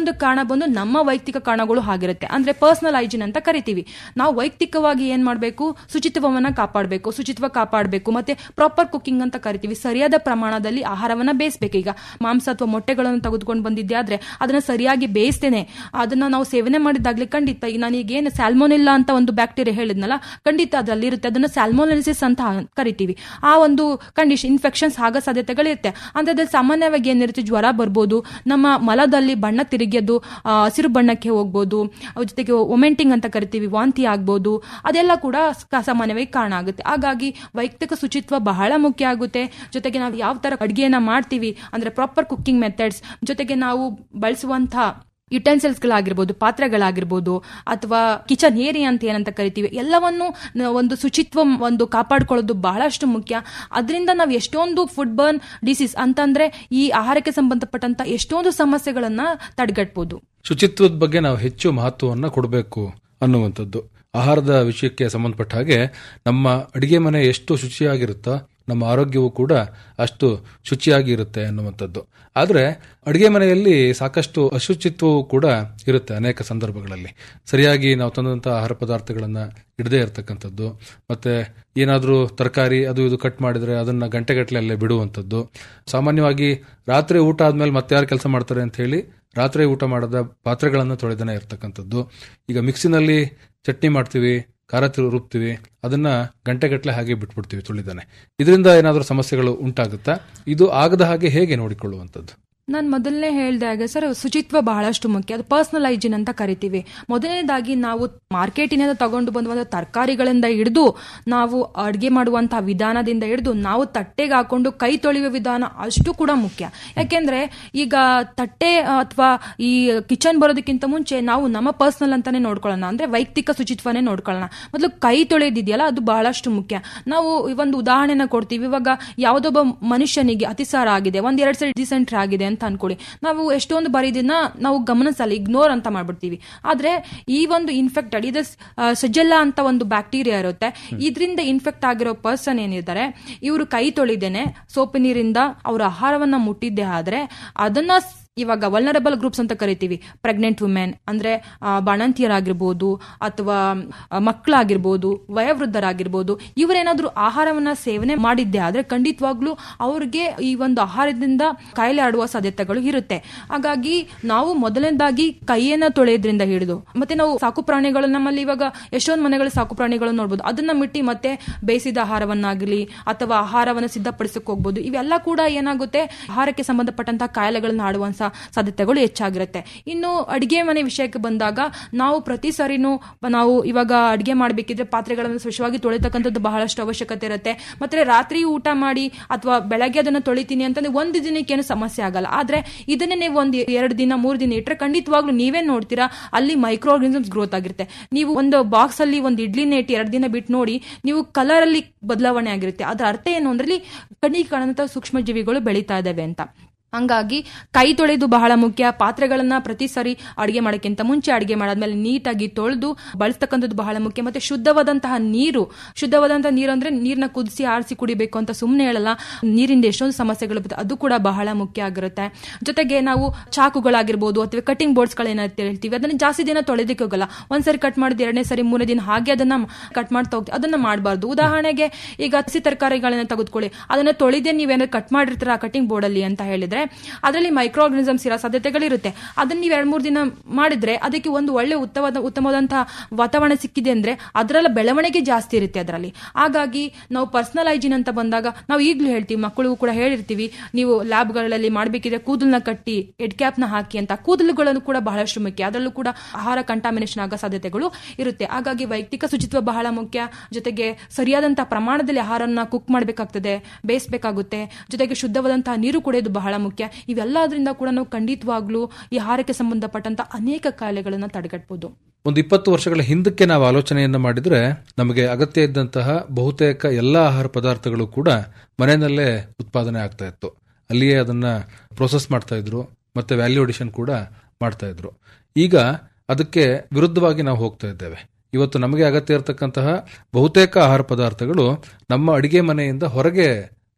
ಇನ್ನೊಂದು ಕಾರಣ ಬಂದು ನಮ್ಮ ವೈಯಕ್ತಿಕ ಕಾರಣಗಳು ಆಗಿರುತ್ತೆ ಅಂದ್ರೆ ಪರ್ಸನಲ್ ಹೈಜಿನ್ ಅಂತ ಕರಿತೀವಿ ನಾವು ವೈಯಕ್ತಿಕವಾಗಿ ಏನ್ ಮಾಡಬೇಕು ಶುಚಿತ್ವವನ್ನ ಕಾಪಾಡಬೇಕು ಶುಚಿತ್ವ ಕಾಪಾಡಬೇಕು ಮತ್ತೆ ಪ್ರಾಪರ್ ಕುಕಿಂಗ್ ಅಂತ ಕರಿತೀವಿ ಸರಿಯಾದ ಪ್ರಮಾಣದಲ್ಲಿ ಆಹಾರವನ್ನ ಬೇಯಿಸಬೇಕು ಈಗ ಮಾಂಸ ಅಥವಾ ಮೊಟ್ಟೆಗಳನ್ನು ತೆಗೆದುಕೊಂಡು ಬಂದಿದ್ದೆ ಆದ್ರೆ ಅದನ್ನ ಸರಿಯಾಗಿ ಬೇಯಿಸ್ತೇನೆ ಅದನ್ನ ನಾವು ಸೇವನೆ ಮಾಡಿದಾಗ್ಲಿ ಖಂಡಿತ ಈಗ ನಾನೀಗೇನು ಸ್ಯಾಲ್ಮೋನಿಲ್ಲಾ ಅಂತ ಒಂದು ಬ್ಯಾಕ್ಟೀರಿಯಾ ಹೇಳಿದ್ನಲ್ಲ ಖಂಡಿತ ಅದರಲ್ಲಿ ಇರುತ್ತೆ ಅದನ್ನ ಸ್ಯಾಲ್ಮೋನಿಲಿಸಿಸ್ ಅಂತ ಕರಿತೀವಿ ಆ ಒಂದು ಕಂಡೀಷನ್ ಇನ್ಫೆಕ್ಷನ್ಸ್ ಆಗೋ ಸಾಧ್ಯತೆಗಳಿರುತ್ತೆ ಅಂದ್ರೆ ಅದ್ರಲ್ಲಿ ಸಾಮಾನ್ಯವಾಗಿ ಏನಿರುತ್ತೆ ಜ್ವರ ಬರ್ಬೋದು ನಮ್ಮ ಮಲದಲ್ಲಿ ಬಣ್ಣ ತಿರುಗಿಯೋದು ಆ, ಹಸಿರು ಬಣ್ಣಕ್ಕೆ ಹೋಗ್ಬೋದು ಅದ್ರ ಜೊತೆಗೆ ಒಮೆಂಟಿಂಗ್ ಅಂತ ಕರಿತೀವಿ ವಾಂತಿ ಆಗ್ಬೋದು ಅದೆಲ್ಲ ಕೂಡ ಸ- ಸಾಮಾನ್ಯವಾಗಿ ಕಾರಣ ಆಗುತ್ತೆ ಹಾಗಾಗಿ ವೈಯಕ್ತಿಕ ಶುಚಿತ್ವ ಬಹಳ ಮುಖ್ಯ ಆಗುತ್ತೆ ಜೊತೆಗೆ ನಾವು ಯಾವ ತರ ಅಡುಗೆಯನ್ನ ಮಾಡ್ತೀವಿ ಅಂದ್ರೆ ಪ್ರಾಪರ್ ಕುಕ್ಕಿಂಗ್ ಮೆಥಡ್ಸ್ ಜೊತೆಗೆ ನಾವು ಬಳಸುವಂತ ಯುಟೆನ್ಸಿಲ್ಸ್ಗಳಾಗಿರ್ಬೋದು ಪಾತ್ರೆಗಳಾಗಿರ್ಬೋದು ಅಥವಾ ಕಿಚನ್ ಏರಿಯಾ ಅಂತ ಏನಂತ ಕರಿತೀವಿ ಎಲ್ಲವನ್ನು ನ- ಒಂದು ಶುಚಿತ್ವ ಒಂದು ಕಾಪಾಡ್ಕೊಳ್ಳೋದು ಬಹಳಷ್ಟು ಮುಖ್ಯ ಅದರಿಂದ ನಾವು ಎಷ್ಟೊಂದು ಫುಡ್ ಬರ್ನ್ ಡಿಸೀಸ್ ಅಂತಂದ್ರೆ ಈ ಆಹಾರಕ್ಕೆ ಸಂಬಂಧಪಟ್ಟಂತ ಎಷ್ಟೊಂದು ಸಮಸ್ಯೆಗಳನ್ನ ತಡೆಗಟ್ಬೋದು ಶುಚಿತ್ವದ ಬಗ್ಗೆ ನಾವು ಹೆಚ್ಚು ಮಹತ್ವವನ್ನು ಕೊಡಬೇಕು ಅನ್ನುವಂಥದ್ದು ಆಹಾರದ ವಿಷಯಕ್ಕೆ ಸಂಬಂಧಪಟ್ಟ ಹಾಗೆ ನಮ್ಮ ಅಡಿಗೆ ಮನೆ ಎಷ್ಟು ಶುಚಿಯಾಗಿರುತ್ತೋ ನಮ್ಮ ಆರೋಗ್ಯವು ಕೂಡ ಅಷ್ಟು ಶುಚಿಯಾಗಿ ಇರುತ್ತೆ ಅನ್ನುವಂಥದ್ದು ಆದರೆ ಅಡಿಗೆ ಮನೆಯಲ್ಲಿ ಸಾಕಷ್ಟು ಅಶುಚಿತ್ವವು ಕೂಡ ಇರುತ್ತೆ ಅನೇಕ ಸಂದರ್ಭಗಳಲ್ಲಿ ಸರಿಯಾಗಿ ನಾವು ತಂದಂಥ ಆಹಾರ ಪದಾರ್ಥಗಳನ್ನು ಇಡದೇ ಇರತಕ್ಕಂಥದ್ದು ಮತ್ತೆ ಏನಾದರೂ ತರಕಾರಿ ಅದು ಇದು ಕಟ್ ಮಾಡಿದ್ರೆ ಅದನ್ನ ಗಂಟೆಗಟ್ಟಲೆ ಅಲ್ಲೇ ಬಿಡುವಂಥದ್ದು ಸಾಮಾನ್ಯವಾಗಿ ರಾತ್ರಿ ಊಟ ಆದ್ಮೇಲೆ ಮತ್ತೆ ಯಾರು ಕೆಲಸ ಮಾಡ್ತಾರೆ ಅಂತ ಹೇಳಿ ರಾತ್ರಿ ಊಟ ಮಾಡದ ಪಾತ್ರೆಗಳನ್ನು ತೊಳೆದನೇ ಇರ್ತಕ್ಕಂಥದ್ದು ಈಗ ಮಿಕ್ಸಿನಲ್ಲಿ ಚಟ್ನಿ ಮಾಡ್ತೀವಿ ಖಾರ ತಿ- ರುಬ್ತೀವಿ ಅದನ್ನ ಗಂಟೆಗಟ್ಟಲೆ ಹಾಗೆ ಬಿಟ್ಬಿಡ್ತೀವಿ ತುಳಿದಾನೆ ಇದರಿಂದ ಏನಾದರೂ ಸಮಸ್ಯೆಗಳು ಉಂಟಾಗುತ್ತಾ ಇದು ಆಗದ ಹಾಗೆ ಹೇಗೆ ನೋಡಿಕೊಳ್ಳುವಂಥದ್ದು ನಾನು ಮೊದಲನೇ ಹೇಳ್ದೆ ಹಾಗೆ ಸರ್ ಶುಚಿತ್ವ ಬಹಳಷ್ಟು ಮುಖ್ಯ ಅದು ಪರ್ಸನಲ್ ಹೈಜಿನ್ ಅಂತ ಕರಿತೀವಿ ಮೊದಲನೇದಾಗಿ ನಾವು ಮಾರ್ಕೆಟಿನಿಂದ ತಗೊಂಡು ಬಂದ ತರಕಾರಿಗಳಿಂದ ಹಿಡಿದು ನಾವು ಅಡುಗೆ ಮಾಡುವಂತಹ ವಿಧಾನದಿಂದ ಹಿಡಿದು ನಾವು ತಟ್ಟೆಗೆ ಹಾಕೊಂಡು ಕೈ ತೊಳೆಯುವ ವಿಧಾನ ಅಷ್ಟು ಕೂಡ ಮುಖ್ಯ ಯಾಕೆಂದ್ರೆ ಈಗ ತಟ್ಟೆ ಅಥವಾ ಈ ಕಿಚನ್ ಬರೋದಕ್ಕಿಂತ ಮುಂಚೆ ನಾವು ನಮ್ಮ ಪರ್ಸನಲ್ ಅಂತಾನೆ ನೋಡ್ಕೊಳ್ಳೋಣ ಅಂದ್ರೆ ವೈಯಕ್ತಿಕ ಶುಚಿತ್ವನೇ ನೋಡ್ಕೊಳ್ಳೋಣ ಮೊದಲು ಕೈ ತೊಳೆದಿದೆಯಲ್ಲ ಅದು ಬಹಳಷ್ಟು ಮುಖ್ಯ ನಾವು ಒಂದು ಉದಾಹರಣೆನ ಕೊಡ್ತೀವಿ ಇವಾಗ ಯಾವುದೊಬ್ಬ ಮನುಷ್ಯನಿಗೆ ಅತಿಸಾರ ಆಗಿದೆ ಒಂದ್ ಎರಡ್ ಸಲ ಡಿಸೆಂಟ್ರಿ ಆಗಿದೆ ಅಂತ ಅನ್ಕೊಳ್ಳಿ ನಾವು ಎಷ್ಟೊಂದು ಬಾರಿ ಇದನ್ನ ನಾವು ಗಮನಿಸಲ್ಲ ಇಗ್ನೋರ್ ಅಂತ ಮಾಡ್ಬಿಡ್ತೀವಿ ಆದ್ರೆ ಈ ಒಂದು ಇನ್ಫೆಕ್ಟೆಡ್ ಇದು ಸಜ್ಜೆಲ್ಲ ಅಂತ ಒಂದು ಬ್ಯಾಕ್ಟೀರಿಯಾ ಇರುತ್ತೆ ಇದರಿಂದ ಇನ್ಫೆಕ್ಟ್ ಆಗಿರೋ ಪರ್ಸನ್ ಏನಿದ್ದಾರೆ ಇವರು ಕೈ ತೊಳಿದೇನೆ ಸೋಪು ನೀರಿಂದ ಅವ್ರ ಆಹಾರವನ್ನ ಮುಟ್ಟಿದ್ದೆ ಆದ್ರೆ ಅದನ್ನ ಸ್- ಇವಾಗ ವಲ್ನರಬಲ್ ಗ್ರೂಪ್ಸ್ ಅಂತ ಕರಿತೀವಿ ಪ್ರೆಗ್ನೆಂಟ್ ವುಮೆನ್ ಅಂದ್ರೆ ಆ, ಬಾಣಂತಿಯರಾಗಿರ್ಬೋದು ಅಥವಾ ಆ, ಮಕ್ಕಳಾಗಿರ್ಬೋದು ವಯೋವೃದ್ಧರಾಗಿರ್ಬೋದು ಇವರೇನಾದ್ರೂ ಆಹಾರವನ್ನ ಸೇವನೆ ಮಾಡಿದ್ದೆ ಆದ್ರೆ ಖಂಡಿತವಾಗ್ಲೂ ಅವ್ರಿಗೆ ಈ ಒಂದು ಆಹಾರದಿಂದ ಕಾಯಿಲೆ ಆಡುವ ಸಾಧ್ಯತೆಗಳು ಇರುತ್ತೆ ಹಾಗಾಗಿ ನಾವು ಮೊದಲನೇದಾಗಿ ಕೈಯನ್ನ ತೊಳೆಯೋದ್ರಿಂದ ಹಿಡಿದು ಮತ್ತೆ ನಾವು ಸಾಕು ಪ್ರಾಣಿಗಳು ನಮ್ಮಲ್ಲಿ ಇವಾಗ ಎಷ್ಟೊಂದು ಮನೆಗಳು ಸಾಕು ಪ್ರಾಣಿಗಳು ನೋಡ್ಬೋದು ಅದನ್ನ ಮಿಟ್ಟಿ ಮತ್ತೆ ಬೇಯಿಸಿದ ಆಹಾರವನ್ನಾಗಲಿ ಅಥವಾ ಆಹಾರವನ್ನ ಸಿದ್ಧಪಡಿಸಕ್ ಹೋಗ್ಬೋದು ಇವೆಲ್ಲ ಕೂಡ ಏನಾಗುತ್ತೆ ಆಹಾರಕ್ಕೆ ಸಂಬಂಧಪಟ್ಟಂತಹ ಕಾಯಿಲೆಗಳನ್ನ ಆಡುವಂತ ಸಾಧ್ಯತೆಗಳು ಹೆಚ್ಚಾಗಿರುತ್ತೆ ಇನ್ನು ಅಡಿಗೆ ಮನೆ ವಿಷಯಕ್ಕೆ ಬಂದಾಗ ನಾವು ಪ್ರತಿ ಸರಿನೂ ನಾವು ಇವಾಗ ಅಡಿಗೆ ಮಾಡ್ಬೇಕಿದ್ರೆ ಪಾತ್ರೆಗಳನ್ನು ಸ್ವಚ್ಛವಾಗಿ ತೊಳಿತಕ್ಕಂಥದ್ದು ಬಹಳಷ್ಟು ಅವಶ್ಯಕತೆ ಇರುತ್ತೆ ಮತ್ತೆ ರಾತ್ರಿ ಊಟ ಮಾಡಿ ಅಥವಾ ಬೆಳಗ್ಗೆ ಅದನ್ನ ತೊಳಿತೀನಿ ಅಂತಂದ್ರೆ ಒಂದು ದಿನಕ್ಕೇನು ಸಮಸ್ಯೆ ಆಗಲ್ಲ ಆದ್ರೆ ಇದನ್ನೇ ನೀವು ಒಂದು ಎರಡು ದಿನ ಮೂರು ದಿನ ಇಟ್ಟರೆ ಖಂಡಿತವಾಗ್ಲೂ ನೀವೇ ನೋಡ್ತೀರಾ ಅಲ್ಲಿ ಮೈಕ್ರೋ ಆರ್ಗನಿಸಮ್ಸ್ ಗ್ರೋತ್ ಆಗಿರುತ್ತೆ ನೀವು ಒಂದು ಬಾಕ್ಸ್ ಅಲ್ಲಿ ಒಂದು ಇಡ್ಲಿನೇ ಇಟ್ಟು ಎರಡು ದಿನ ಬಿಟ್ಟು ನೋಡಿ ನೀವು ಕಲರ್ ಅಲ್ಲಿ ಬದಲಾವಣೆ ಆಗಿರುತ್ತೆ ಅದರ ಅರ್ಥ ಏನು ಅಂದ್ರೆ ಇಲ್ಲಿ ಕಣ್ಣಿಗೆ ಕಾಣಂತ ಸೂಕ್ಷ್ಮ ಜೀವಿಗಳು ಬೆಳೀತಾ ಇದಾವೆ ಅಂತ ಹಂಗಾಗಿ ಕೈ ತೊಳೆದು ಬಹಳ ಮುಖ್ಯ ಪಾತ್ರೆಗಳನ್ನ ಪ್ರತಿ ಸರಿ ಅಡಿಗೆ ಮಾಡೋಕ್ಕಿಂತ ಮುಂಚೆ ಅಡಿಗೆ ಮಾಡಾದ್ಮೇಲೆ ನೀಟಾಗಿ ತೊಳೆದು ಬಳಸ್ತಕ್ಕಂಥದ್ದು ಬಹಳ ಮುಖ್ಯ ಮತ್ತೆ ಶುದ್ಧವಾದಂತಹ ನೀರು ಶುದ್ಧವಾದಂತಹ ನೀರು ಅಂದ್ರೆ ನೀರ್ನ ಕುದಿಸಿ ಆರಿಸಿ ಕುಡಿಬೇಕು ಅಂತ ಸುಮ್ಮನೆ ಹೇಳಲ್ಲ ನೀರಿಂದ ಎಷ್ಟೊಂದು ಸಮಸ್ಯೆಗಳು ಬರುತ್ತೆ ಅದು ಕೂಡ ಬಹಳ ಮುಖ್ಯ ಆಗಿರುತ್ತೆ ಜೊತೆಗೆ ನಾವು ಚಾಕುಗಳಾಗಿರ್ಬೋದು ಅಥವಾ ಕಟಿಂಗ್ ಬೋರ್ಡ್ಸ್ ಗಳೇನಂತ ಹೇಳ್ತೀವಿ ಅದನ್ನ ಜಾಸ್ತಿ ದಿನ ತೊಳೆದಕ್ಕೆ ಹೋಗಲ್ಲ ಒಂದ್ಸರಿ ಕಟ್ ಮಾಡಿದ ಎರಡನೇ ಸರಿ ಮೂರನೇ ದಿನ ಹಾಗೆ ಅದನ್ನ ಕಟ್ ಮಾಡ್ತಾ ಹೋಗ್ತೀವಿ ಅದನ್ನ ಮಾಡಬಾರ್ದು ಉದಾಹರಣೆಗೆ ಈಗ ಹಸಿ ತರಕಾರಿಗಳನ್ನ ತೆಗೆದುಕೊಳ್ಳಿ ಅದನ್ನ ತೊಳೆದೇ ನೀವೇನಾದ್ರು ಕಟ್ ಮಾಡಿರ್ತೀರ ಕಟಿಂಗ್ ಬೋರ್ಡ್ ಅಲ್ಲಿ ಅಂತ ಹೇಳಿದ್ರೆ ಅದರಲ್ಲಿ ಮೈಕ್ರೋ ಆರ್ಗನಿಸಮ್ಸ್ ಇರೋ ಸಾಧ್ಯತೆಗಳಿರುತ್ತೆ ಅದನ್ನ ನೀವು ಎರಡ್ ಮೂರು ದಿನ ಮಾಡಿದ್ರೆ ಅದಕ್ಕೆ ಒಂದು ಒಳ್ಳೆ ಉತ್ತಮವಾದ ಉತ್ತಮವಾದಂತಹ ವಾತಾವರಣ ಸಿಕ್ಕಿದೆ ಅಂದ್ರೆ ಅದರಲ್ಲ ಬೆಳವಣಿಗೆ ಜಾಸ್ತಿ ಇರುತ್ತೆ ಅದರಲ್ಲಿ ಹಾಗಾಗಿ ನಾವು ಪರ್ಸನಲ್ ಹೈಜಿನ್ ಅಂತ ಬಂದಾಗ ನಾವು ಈಗಲೂ ಹೇಳ್ತೀವಿ ಮಕ್ಕಳಿಗೂ ಕೂಡ ಹೇಳಿರ್ತೀವಿ ನೀವು ಲ್ಯಾಬ್ಗಳಲ್ಲಿ ಮಾಡಬೇಕಿದ್ರೆ ಕೂದಲನ್ನ ಕಟ್ಟಿ ಹೆಡ್ ಕ್ಯಾಪ್ನ ಹಾಕಿ ಅಂತ ಕೂದಲುಗಳನ್ನು ಕೂಡ ಬಹಳಷ್ಟು ಮುಖ್ಯ ಅದರಲ್ಲೂ ಕೂಡ ಆಹಾರ ಕಂಟಾಮಿನೇಷನ್ ಆಗೋ ಸಾಧ್ಯತೆಗಳು ಇರುತ್ತೆ ಹಾಗಾಗಿ ವೈಯಕ್ತಿಕ ಶುಚಿತ್ವ ಬಹಳ ಮುಖ್ಯ ಜೊತೆಗೆ ಸರಿಯಾದಂತಹ ಪ್ರಮಾಣದಲ್ಲಿ ಆಹಾರನ ಕುಕ್ ಮಾಡಬೇಕಾಗ್ತದೆ ಬೇಯಿಸಬೇಕಾಗುತ್ತೆ ಜೊತೆಗೆ ಶುದ್ಧವಾದಂತಹ ನೀರು ಕುಡಿಯೋದು ಬಹಳ ಮುಖ್ಯ ಇವೆಲ್ಲದರಿಂದ ಕೂಡ ನಾವು ಖಂಡಿತವಾಗ್ಲೂ ಈ ಆಹಾರಕ್ಕೆ ಸಂಬಂಧಪಟ್ಟಂತ ಅನೇಕ ಕಾಯಿಲೆಗಳನ್ನ ತಡೆಗಟ್ಟಬಹುದು ಒಂದು ಇಪ್ಪತ್ತು ವರ್ಷಗಳ ಹಿಂದಕ್ಕೆ ನಾವು ಆಲೋಚನೆಯನ್ನ ಮಾಡಿದ್ರೆ ನಮಗೆ ಅಗತ್ಯ ಇದ್ದಂತಹ ಬಹುತೇಕ ಎಲ್ಲ ಆಹಾರ ಪದಾರ್ಥಗಳು ಕೂಡ ಮನೆಯಲ್ಲೇ ಉತ್ಪಾದನೆ ಆಗ್ತಾ ಇತ್ತು ಅಲ್ಲಿಯೇ ಅದನ್ನ ಪ್ರೋಸೆಸ್ ಮಾಡ್ತಾ ಇದ್ರು ಮತ್ತೆ ವ್ಯಾಲ್ಯೂ ಅಡಿಷನ್ ಕೂಡ ಮಾಡ್ತಾ ಇದ್ರು ಈಗ ಅದಕ್ಕೆ ವಿರುದ್ಧವಾಗಿ ನಾವು ಹೋಗ್ತಾ ಇದ್ದೇವೆ ಇವತ್ತು ನಮಗೆ ಅಗತ್ಯ ಇರತಕ್ಕಂತಹ ಬಹುತೇಕ ಆಹಾರ ಪದಾರ್ಥಗಳು ನಮ್ಮ ಅಡಿಗೆ ಮನೆಯಿಂದ ಹೊರಗೆ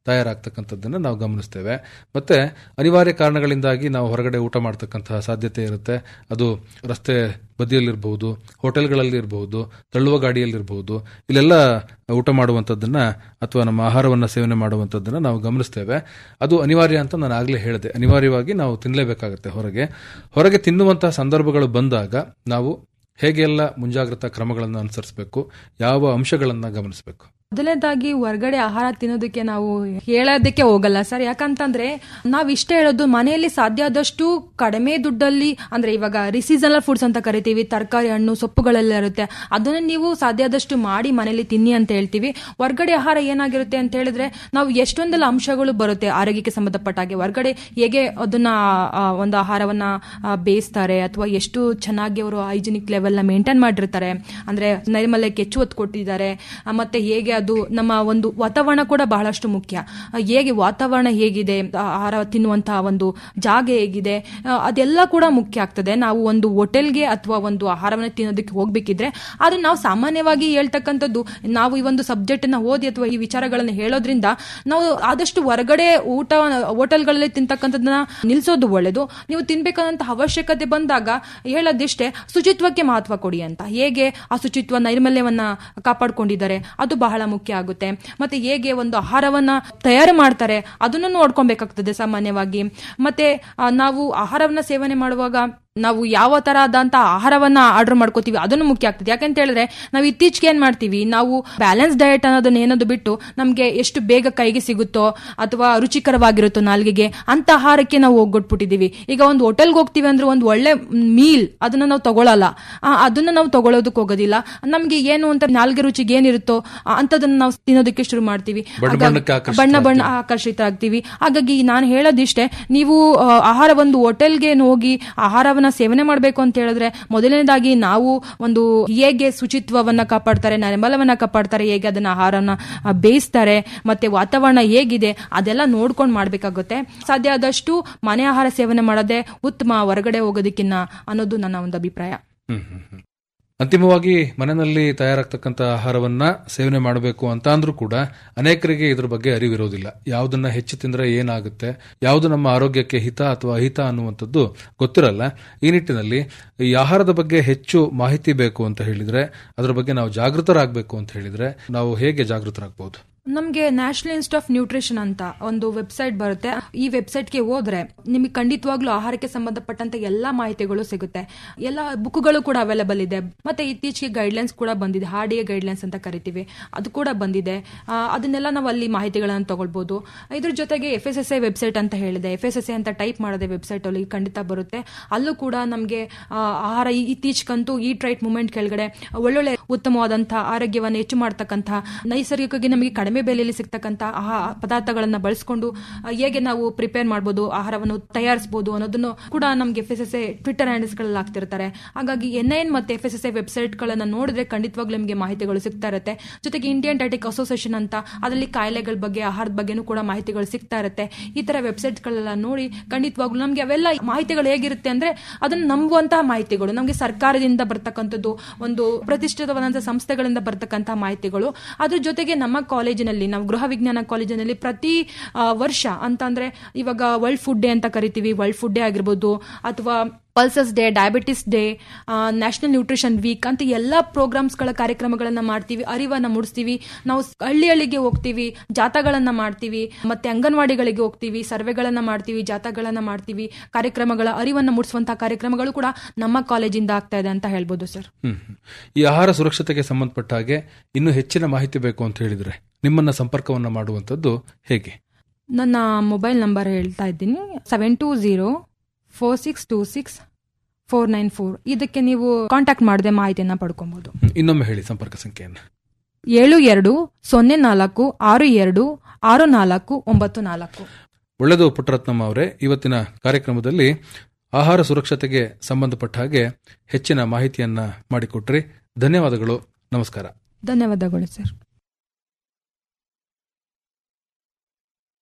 ತಯಾರಾಗ್ತಕ್ಕಂಥದ್ದನ್ನು ನಾವು ಗಮನಿಸ್ತೇವೆ ಮತ್ತೆ ಅನಿವಾರ್ಯ ಕಾರಣಗಳಿಂದಾಗಿ ನಾವು ಹೊರಗಡೆ ಊಟ ಮಾಡ್ತಕ್ಕಂತಹ ಸಾಧ್ಯತೆ ಇರುತ್ತೆ ಅದು ರಸ್ತೆ ಬದಿಯಲ್ಲಿರಬಹುದು ಹೋಟೆಲ್ಗಳಲ್ಲಿ ಇರಬಹುದು ತಳ್ಳುವ ಗಾಡಿಯಲ್ಲಿರಬಹುದು ಇಲ್ಲೆಲ್ಲ ಊಟ ಮಾಡುವಂಥದ್ದನ್ನ ಅಥವಾ ನಮ್ಮ ಆಹಾರವನ್ನು ಸೇವನೆ ಮಾಡುವಂಥದ್ದನ್ನ ನಾವು ಗಮನಿಸ್ತೇವೆ ಅದು ಅನಿವಾರ್ಯ ಅಂತ ನಾನು ಆಗಲೇ ಹೇಳಿದೆ ಅನಿವಾರ್ಯವಾಗಿ ನಾವು ತಿನ್ನಲೇಬೇಕಾಗುತ್ತೆ ಹೊರಗೆ ಹೊರಗೆ ತಿನ್ನುವಂತಹ ಸಂದರ್ಭಗಳು ಬಂದಾಗ ನಾವು ಹೇಗೆಲ್ಲ ಮುಂಜಾಗ್ರತಾ ಕ್ರಮಗಳನ್ನು ಅನುಸರಿಸಬೇಕು ಯಾವ ಅಂಶಗಳನ್ನು ಗಮನಿಸಬೇಕು ಮೊದಲನೇದಾಗಿ ಹೊರಗಡೆ ಆಹಾರ ತಿನ್ನೋದಕ್ಕೆ ನಾವು ಹೇಳೋದಕ್ಕೆ ಹೋಗಲ್ಲ ಸರ್ ಯಾಕಂತಂದ್ರೆ ನಾವ್ ಇಷ್ಟ ಹೇಳೋದು ಮನೆಯಲ್ಲಿ ಸಾಧ್ಯ ಆದಷ್ಟು ಕಡಿಮೆ ದುಡ್ಡಲ್ಲಿ ಅಂದ್ರೆ ಇವಾಗ ರಿಸೀಸನಲ್ ಫುಡ್ಸ್ ಅಂತ ಕರಿತೀವಿ ತರಕಾರಿ ಹಣ್ಣು ಸೊಪ್ಪುಗಳೆಲ್ಲ ಇರುತ್ತೆ ಅದನ್ನ ನೀವು ಸಾಧ್ಯ ಆದಷ್ಟು ಮಾಡಿ ಮನೆಯಲ್ಲಿ ತಿನ್ನಿ ಅಂತ ಹೇಳ್ತೀವಿ ಹೊರಗಡೆ ಆಹಾರ ಏನಾಗಿರುತ್ತೆ ಅಂತ ಹೇಳಿದ್ರೆ ನಾವು ಎಷ್ಟೊಂದೆಲ್ಲ ಅಂಶಗಳು ಬರುತ್ತೆ ಆರೋಗ್ಯಕ್ಕೆ ಸಂಬಂಧಪಟ್ಟ ಹಾಗೆ ಹೊರಗಡೆ ಹೇಗೆ ಅದನ್ನ ಆ, ಒಂದು ಆಹಾರವನ್ನ ಆ, ಬೇಯಿಸ್ತಾರೆ ಅಥವಾ ಎಷ್ಟು ಚೆನ್ನಾಗಿ ಅವರು ಹೈಜಿನಿಕ್ ಲೆವೆಲ್ ನ ಮೇಂಟೈನ್ ಮಾಡಿರ್ತಾರೆ ಅಂದ್ರೆ ನೈರ್ಮಲ್ಯಕ್ಕೆ ಹೆಚ್ಚು ಒತ್ತು ಕೊಟ್ಟಿದ್ದಾರೆ ಆ, ಮತ್ತೆ ಹೇಗೆ ಅದು ನಮ್ಮ ಒಂದು ವಾತಾವರಣ ಕೂಡ ಬಹಳಷ್ಟು ಮುಖ್ಯ ಆ, ಹೇಗೆ ವಾತಾವರಣ ಹೇಗಿದೆ ಆ, ಆಹಾರ ತಿನ್ನುವಂತಹ ಒಂದು ಜಾಗ ಹೇಗಿದೆ ಆ, ಅದೆಲ್ಲ ಕೂಡ ಮುಖ್ಯ ಆಗ್ತದೆ ನಾವು ಒಂದು ಹೋಟೆಲ್ಗೆ ಅಥವಾ ಒಂದು ಆಹಾರವನ್ನು ತಿನ್ನೋದಕ್ಕೆ ಹೋಗ್ಬೇಕಿದ್ರೆ ಆದ್ರೆ ನಾವು ಸಾಮಾನ್ಯವಾಗಿ ಹೇಳ್ತಕ್ಕಂಥದ್ದು ನಾವು ಈ ಒಂದು ಸಬ್ಜೆಕ್ಟ್ ನ ಓದಿ ಅಥವಾ ಈ ವಿಚಾರಗಳನ್ನು ಹೇಳೋದ್ರಿಂದ ನಾವು ಆದಷ್ಟು ಹೊರಗಡೆ ಊಟ ಹೋಟೆಲ್ಗಳಲ್ಲಿ ತಿಂತಕ್ಕಂಥದ್ದನ್ನ ನಿಲ್ಸೋದು ಒಳ್ಳೇದು ನೀವು ತಿನ್ಬೇಕನ್ನಂತ ಅವಶ್ಯಕತೆ ಬಂದಾಗ ಹೇಳೋದಿಷ್ಟೇ ಶುಚಿತ್ವಕ್ಕೆ ಮಹತ್ವ ಕೊಡಿ ಅಂತ ಹೇಗೆ ಆ ಶುಚಿತ್ವ ನೈರ್ಮಲ್ಯವನ್ನ ಕಾಪಾಡ್ಕೊಂಡಿದ್ದಾರೆ ಅದು ಬಹಳ ಮುಖ್ಯ ಆಗುತ್ತೆ ಮತ್ತೆ ಹೇಗೆ ಒಂದು ಆಹಾರವನ್ನ ತಯಾರು ಮಾಡ್ತಾರೆ ಅದನ್ನು ನೋಡ್ಕೊಬೇಕಾಗ್ತದೆ ಸಾಮಾನ್ಯವಾಗಿ ಮತ್ತೆ ಆ, ನಾವು ಆಹಾರವನ್ನ ಸೇವನೆ ಮಾಡುವಾಗ ನಾವು ಯಾವ ತರಹದಂತ ಆಹಾರವನ್ನ ಆರ್ಡರ್ ಮಾಡ್ಕೋತೀವಿ ಅದನ್ನು ಮುಖ್ಯ ಆಗ್ತದೆ ಯಾಕಂತ ಹೇಳಿದ್ರೆ ನಾವು ಇತ್ತೀಚೆಗೆ ಏನ್ ಮಾಡ್ತೀವಿ ನಾವು ಬ್ಯಾಲೆನ್ಸ್ ಡಯಟ್ ಅನ್ನೋದನ್ನ ಏನದು ಬಿಟ್ಟು ನಮ್ಗೆ ಎಷ್ಟು ಬೇಗ ಕೈಗೆ ಸಿಗುತ್ತೋ ಅಥವಾ ರುಚಿಕರವಾಗಿರುತ್ತೋ ನಾಲ್ಗೆಗೆ ಅಂತ ಆಹಾರಕ್ಕೆ ನಾವು ಹೋಗ್ಬಿಟ್ಟಿದೀವಿ ಈಗ ಒಂದು ಹೋಟೆಲ್ಗೆ ಹೋಗ್ತೀವಿ ಅಂದ್ರೆ ಒಂದು ಒಳ್ಳೆ ಮೀಲ್ ಅದನ್ನ ನಾವು ತಗೊಳಲ್ಲ ಆ, ಅದನ್ನ ನಾವು ತಗೊಳ್ಳೋದಕ್ಕೆ ಹೋಗೋದಿಲ್ಲ ನಮ್ಗೆ ಏನು ಅಂತ ನಾಲ್ಗೆ ರುಚಿಗೆ ಏನಿರುತ್ತೋ ಆ, ಅಂತದನ್ನ ನಾವು ತಿನ್ನೋದಕ್ಕೆ ಶುರು ಮಾಡ್ತೀವಿ ಬಣ್ಣ ಹಾಗಾಗಿ- ಬಣ್ಣಕ್ಕೆ ಆಕರ್ಷಿತ ಬಣ್ಣ ಬಣ್ಣ ಆಕರ್ಷಿತ ಆಗ್ತೀವಿ ಹಾಗಾಗಿ ನಾನು ಹೇಳೋದಿಷ್ಟೇ ನೀವು ಆ, ಆಹಾರ ಒಂದು ಹೋಟೆಲ್ಗೆ ಹೋಗಿ ಆಹಾರವನ್ನ ಸೇವನೆ ಮಾಡಬೇಕು ಅಂತ ಹೇಳಿದ್ರೆ ಮೊದಲನೇದಾಗಿ ನಾವು ಒಂದು ಹೇಗೆ ಶುಚಿತ್ವವನ್ನ ಕಾಪಾಡ್ತಾರೆ ನೈರ್ಮಲ್ಯವನ್ನ ಕಾಪಾಡ್ತಾರೆ ಹೇಗೆ ಅದನ್ನ ಆಹಾರನ ಆ, ಬೇಯಿಸ್ತಾರೆ ಮತ್ತೆ ವಾತಾವರಣ ಹೇಗಿದೆ ಅದೆಲ್ಲ ನೋಡ್ಕೊಂಡು ಮಾಡ್ಬೇಕಾಗುತ್ತೆ ಸಾಧ್ಯ ಆದಷ್ಟು ಮನೆ ಆಹಾರ ಸೇವನೆ ಮಾಡೋದೇ ಉತ್ತಮ ಹೊರಗಡೆ ಹೋಗೋದಕ್ಕಿನ್ನ ಅನ್ನೋದು ನನ್ನ ಒಂದು ಅಭಿಪ್ರಾಯ ಹ್ಮ್, ಹ್ಮ್, ಹ್ಮ್. ಅಂತಿಮವಾಗಿ ಮನೆಯಲ್ಲಿ ತಯಾರಾಗ್ತಕ್ಕಂಥ ಆಹಾರವನ್ನ ಸೇವನೆ ಮಾಡಬೇಕು ಅಂತ ಅಂದ್ರೂ ಕೂಡ ಅನೇಕರಿಗೆ ಇದ್ರ ಬಗ್ಗೆ ಅರಿವಿರೋದಿಲ್ಲ ಯಾವುದನ್ನ ಹೆಚ್ಚು ತಿಂದ್ರೆ ಏನಾಗುತ್ತೆ ಯಾವುದು ನಮ್ಮ ಆರೋಗ್ಯಕ್ಕೆ ಹಿತ ಅಥವಾ ಅಹಿತ ಅನ್ನುವಂಥದ್ದು ಗೊತ್ತಿರಲ್ಲ ಈ ನಿಟ್ಟಿನಲ್ಲಿ ಈ ಆಹಾರದ ಬಗ್ಗೆ ಹೆಚ್ಚು ಮಾಹಿತಿ ಬೇಕು ಅಂತ ಹೇಳಿದ್ರೆ ಅದ್ರ ಬಗ್ಗೆ ನಾವು ಜಾಗೃತರಾಗಬೇಕು ಅಂತ ಹೇಳಿದ್ರೆ ನಾವು ಹೇಗೆ ಜಾಗೃತರಾಗಬಹುದು ನಮ್ಗೆ ನ್ಯಾಷನಲ್ ಇನ್ಸ್ಟಿಟ್ಯೂಟ್ ಆಫ್ ನ್ಯೂಟ್ರಿಷನ್ ಅಂತ ಒಂದು ವೆಬ್ಸೈಟ್ ಬರುತ್ತೆ ಈ ವೆಬ್ಸೈಟ್ಗೆ ಹೋದ್ರೆ ನಿಮಗೆ ಖಂಡಿತವಾಗ್ಲೂ ಆಹಾರಕ್ಕೆ ಸಂಬಂಧಪಟ್ಟಂತ ಎಲ್ಲಾ ಮಾಹಿತಿಗಳು ಸಿಗುತ್ತೆ ಎಲ್ಲ ಬುಕ್ಗಳು ಕೂಡ ಅವೈಲೇಬಲ್ ಇದೆ ಮತ್ತೆ ಇತ್ತೀಚೆಗೆ ಗೈಡ್ಲೈನ್ಸ್ ಕೂಡ ಬಂದಿದೆ ಹಾಡಿಯ ಗೈಡ್ಲೈನ್ಸ್ ಅಂತ ಕರಿತೀವಿ ಅದು ಕೂಡ ಬಂದಿದೆ ಆ, ಅದನ್ನೆಲ್ಲ ನಾವು ಅಲ್ಲಿ ಮಾಹಿತಿಗಳನ್ನು ತಗೊಳ್ಬಹುದು ಇದ್ರ ಜೊತೆಗೆ F S S I website ಅಂತ ಹೇಳಿದೆ ಎಫ್ ಎಸ್ ಎಸ್ ಐ ಅಂತ ಟೈಪ್ ಮಾಡಿದೆ ವೆಬ್ಸೈಟ್ ಅಲ್ಲಿ ಖಂಡಿತ ಬರುತ್ತೆ ಅಲ್ಲೂ ಕೂಡ ನಮಗೆ ಆಹಾರ ಈ- ಇತ್ತೀಚೆಗಂತೂ ಈ ಟ್ರೈಟ್ ಮೂವ್ಮೆಂಟ್ ಕೆಳಗಡೆ ಒಳ್ಳೊಳ್ಳೆ ಉತ್ತಮವಾದಂತಹ ಆರೋಗ್ಯವನ್ನು ಹೆಚ್ಚು ಮಾಡ್ತಕ್ಕಂಥ ನೈಸರ್ಗಿಕವಾಗಿ ನಮಗೆ ಕಡಿಮೆ ಬೆಲೆಯಲ್ಲಿ ಸಿಗ್ತಕ್ಕಂಥ ಆಹಾ ಪದಾರ್ಥಗಳನ್ನ ಬಳಸ್ಕೊಂಡು ಆ, ಹೇಗೆ ನಾವು ಪ್ರಿಪೇರ್ ಮಾಡ್ಬೋದು ಆಹಾರವನ್ನು ತಯಾರಿಸಬಹುದು ಅನ್ನೋದನ್ನು ಕೂಡ ನಮ್ಗೆ F S S A Twitter handles ಗಳಲ್ಲಿ ಆಗ್ತಿರ್ತಾರೆ ಹಾಗಾಗಿ ಎನ್ ಐನ್ ಮತ್ತೆ F S S A website ಗಳನ್ನ ನೋಡಿದ್ರೆ ಖಂಡಿತವಾಗ್ಲೂ ನಿಮಗೆ ಮಾಹಿತಿಗಳು ಸಿಗ್ತಾ ಇರುತ್ತೆ ಜೊತೆಗೆ ಇಂಡಿಯನ್ ಡೈಟಿಕ್ ಅಸೋಸಿಯೇಷನ್ ಅಂತ ಅದರಲ್ಲಿ ಕಾಯಿಲೆಗಳ ಬಗ್ಗೆ ಆಹಾರದ ಬಗ್ಗೆನೂ ಕೂಡ ಮಾಹಿತಿಗಳು ಸಿಗ್ತಾ ಇರುತ್ತೆ ಈ ತರ ವೆಬ್ಸೈಟ್ ಗಳೆಲ್ಲ ನೋಡಿ ಖಂಡಿತವಾಗ್ಲೂ ನಮ್ಗೆ ಅವೆಲ್ಲ ಮಾಹಿತಿಗಳು ಹೇಗಿರುತ್ತೆ ಅಂದ್ರೆ ಅದನ್ನ ನಂಬುವಂತಹ ಮಾಹಿತಿಗಳು ನಮಗೆ ಸರ್ಕಾರದಿಂದ ಬರ್ತಕ್ಕಂಥದ್ದು ಒಂದು ಪ್ರತಿಷ್ಠಿತವಾದಂತಹ ಸಂಸ್ಥೆಗಳಿಂದ ಬರ್ತಕ್ಕಂತಹ ಮಾಹಿತಿಗಳು ಅದ್ರ ಜೊತೆಗೆ ನಮ್ಮ ಕಾಲೇಜಿನಲ್ಲಿ ನಾವು ಗೃಹ ವಿಜ್ಞಾನ ಕಾಲೇಜಿನಲ್ಲಿ ಪ್ರತಿ ಆ, ವರ್ಷ ಅಂತಂದ್ರೆ ಇವಾಗ ವರ್ಲ್ಡ್ ಫುಡ್ ಡೇ ಅಂತ ಕರಿತೀವಿ ವರ್ಲ್ಡ್ ಫುಡ್ ಡೇ ಆಗಿರ್ಬೋದು ಅಥವಾ pulses day diabetes day national nutrition week ಅಂತ ಎಲ್ಲ ಪ್ರೋಗ್ರಾಮ್ಸ್ಗಳ ಕಾರ್ಯಕ್ರಮಗಳನ್ನ ಮಾಡ್ತೀವಿ ಅರಿವನ್ನ ಮೂಡಿಸ್ತೀವಿ ನಾವು ಸ್- ಹಳ್ಳಿ ಹಳ್ಳಿಗೆ ಹೋಗ್ತೀವಿ ಜಾಥಾಗಳನ್ನ ಮಾಡ್ತೀವಿ ಮತ್ತೆ ಅಂಗನವಾಡಿಗಳಿಗೆ ಹೋಗ್ತೀವಿ ಸರ್ವೆಗಳನ್ನ ಮಾಡ್ತೀವಿ ಜಾಥಾಗಳನ್ನ ಮಾಡ್ತೀವಿ ಕಾರ್ಯಕ್ರಮಗಳ ಅರಿವನ್ನ ಮೂಡಿಸುವಂತಹ ಕಾರ್ಯಕ್ರಮಗಳು ಕೂಡ ನಮ್ಮ ಕಾಲೇಜಿಂದ ಆಗ್ತಾ ಇದೆ ಅಂತ ಹೇಳ್ಬೋದು ಸರ್ ಹ್ಮ್ ಹ್ಮ್. ಈ ಆಹಾರ ಸುರಕ್ಷತೆಗೆ ಸಂಬಂಧಪಟ್ಟ ಹಾಗೆ ಇನ್ನೂ ಹೆಚ್ಚಿನ ಮಾಹಿತಿ ಬೇಕು ಅಂತ ಹೇಳಿದ್ರೆ ನಿಮ್ಮನ್ನ ಸಂಪರ್ಕವನ್ನ ಮಾಡುವಂತದ್ದು ಹೇಗೆ ನನ್ನ ಮೊಬೈಲ್ ನಂಬರ್ ಹೇಳ್ತಾ ಇದ್ದೀನಿ seven two zero four six two six four nine four ಇದಕ್ಕೆ ನೀವು ಕಾಂಟ್ಯಾಕ್ಟ್ ಮಾಡದೆ ಮಾಹಿತಿಯನ್ನ ಪಡ್ಕೊಬಹುದು ಹ್ಮ್. ಇನ್ನೊಮ್ಮೆ ಹೇಳಿ ಸಂಪರ್ಕ ಸಂಖ್ಯೆಯನ್ನು ಏಳು ಎರಡು ಸೊನ್ನೆ ನಾಲ್ಕು ಆರು ಎರಡು ಆರು ನಾಲ್ಕು ಒಂಬತ್ತು ನಾಲ್ಕು ಒಳ್ಳೆಯದು ಪುಟ್ಟರತ್ನಮ್ಮ ಅವರೇ ಇವತ್ತಿನ ಕಾರ್ಯಕ್ರಮದಲ್ಲಿ ಆಹಾರ ಸುರಕ್ಷತೆಗೆ ಸಂಬಂಧಪಟ್ಟ ಹಾಗೆ ಹೆಚ್ಚಿನ ಮಾಹಿತಿಯನ್ನ ಮಾಡಿಕೊಟ್ರಿ ಧನ್ಯವಾದಗಳು ನಮಸ್ಕಾರ ಧನ್ಯವಾದಗಳು ಸರ್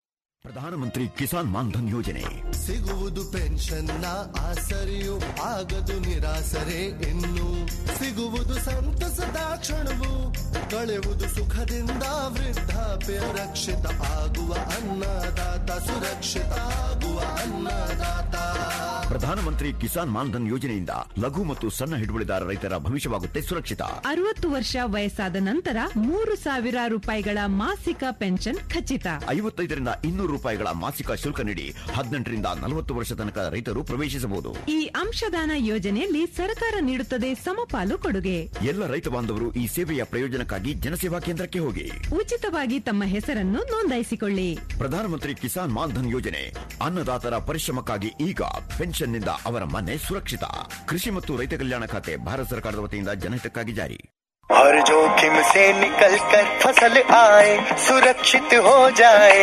ಪ್ರಧಾನಮಂತ್ರಿ ಕಿಸಾನ್ ಮಾನ್ಧನ್ ಯೋಜನೆ ಸಿಗುವುದು ಪೆನ್ಷನ್ನ ಆಸರೆಯು ಆಗದು ನಿರಾಸರೆ ಇನ್ನು ಸಿಗುವುದು ಸಂತಸದ ಕ್ಷಣವು ಕಳೆಯುವುದು ಸುಖದಿಂದ ವೃದ್ಧಾಪ್ಯ ರಕ್ಷಿತ ಆಗುವ ಅನ್ನದಾತ ಸುರಕ್ಷಿತ ಆಗುವ ಅನ್ನದಾತ ಪ್ರಧಾನಮಂತ್ರಿ ಕಿಸಾನ್ ಮಾನ್ಧನ್ ಯೋಜನೆಯಿಂದ ಲಘು ಮತ್ತು ಸಣ್ಣ ಹಿಡುವಳಿದಾರ ರೈತರ ಭವಿಷ್ಯವಾಗುತ್ತೆ ಸುರಕ್ಷಿತ ಅರವತ್ತು ವರ್ಷ ವಯಸ್ಸಾದ ನಂತರ ಮೂರು ಸಾವಿರ ರೂಪಾಯಿಗಳ ಮಾಸಿಕ ಪೆನ್ಷನ್ ಖಚಿತ ಐವತ್ತೈದರಿಂದ ಇನ್ನೂರು ರೂಪಾಯಿಗಳ ಮಾಸಿಕ ಶುಲ್ಕ ನೀಡಿ ಹದಿನೆಂಟರಿಂದ ನಲವತ್ತು ವರ್ಷ ತನಕ ರೈತರು ಪ್ರವೇಶಿಸಬಹುದು ಈ ಅಂಶದಾನ ಯೋಜನೆಯಲ್ಲಿ ಸರ್ಕಾರ ನೀಡುತ್ತದೆ ಸಮಪಾಲು ಕೊಡುಗೆ ಎಲ್ಲ ರೈತ ಬಾಂಧವರು ಈ ಸೇವೆಯ ಪ್ರಯೋಜನಕ್ಕಾಗಿ ಜನಸೇವಾ ಕೇಂದ್ರಕ್ಕೆ ಹೋಗಿ ಉಚಿತವಾಗಿ ತಮ್ಮ ಹೆಸರನ್ನು ನೋಂದಾಯಿಸಿಕೊಳ್ಳಿ ಪ್ರಧಾನಮಂತ್ರಿ ಕಿಸಾನ್ ಮಾನ್ಧನ್ ಯೋಜನೆ ಅನ್ನದಾತರ ಪರಿಶ್ರಮಕ್ಕಾಗಿ ಈಗ ಪೆನ್ಷನ್ನಿಂದ ಅವರ ಮನೆ ಸುರಕ್ಷಿತ ಕೃಷಿ ಮತ್ತು ರೈತ ಕಲ್ಯಾಣ ಖಾತೆ ಭಾರತ ಸರ್ಕಾರದ ವತಿಯಿಂದ ಜನಹಿತಕ್ಕಾಗಿ ಜಾರಿ हर जोखिम से निकल कर फसल आए सुरक्षित हो जाए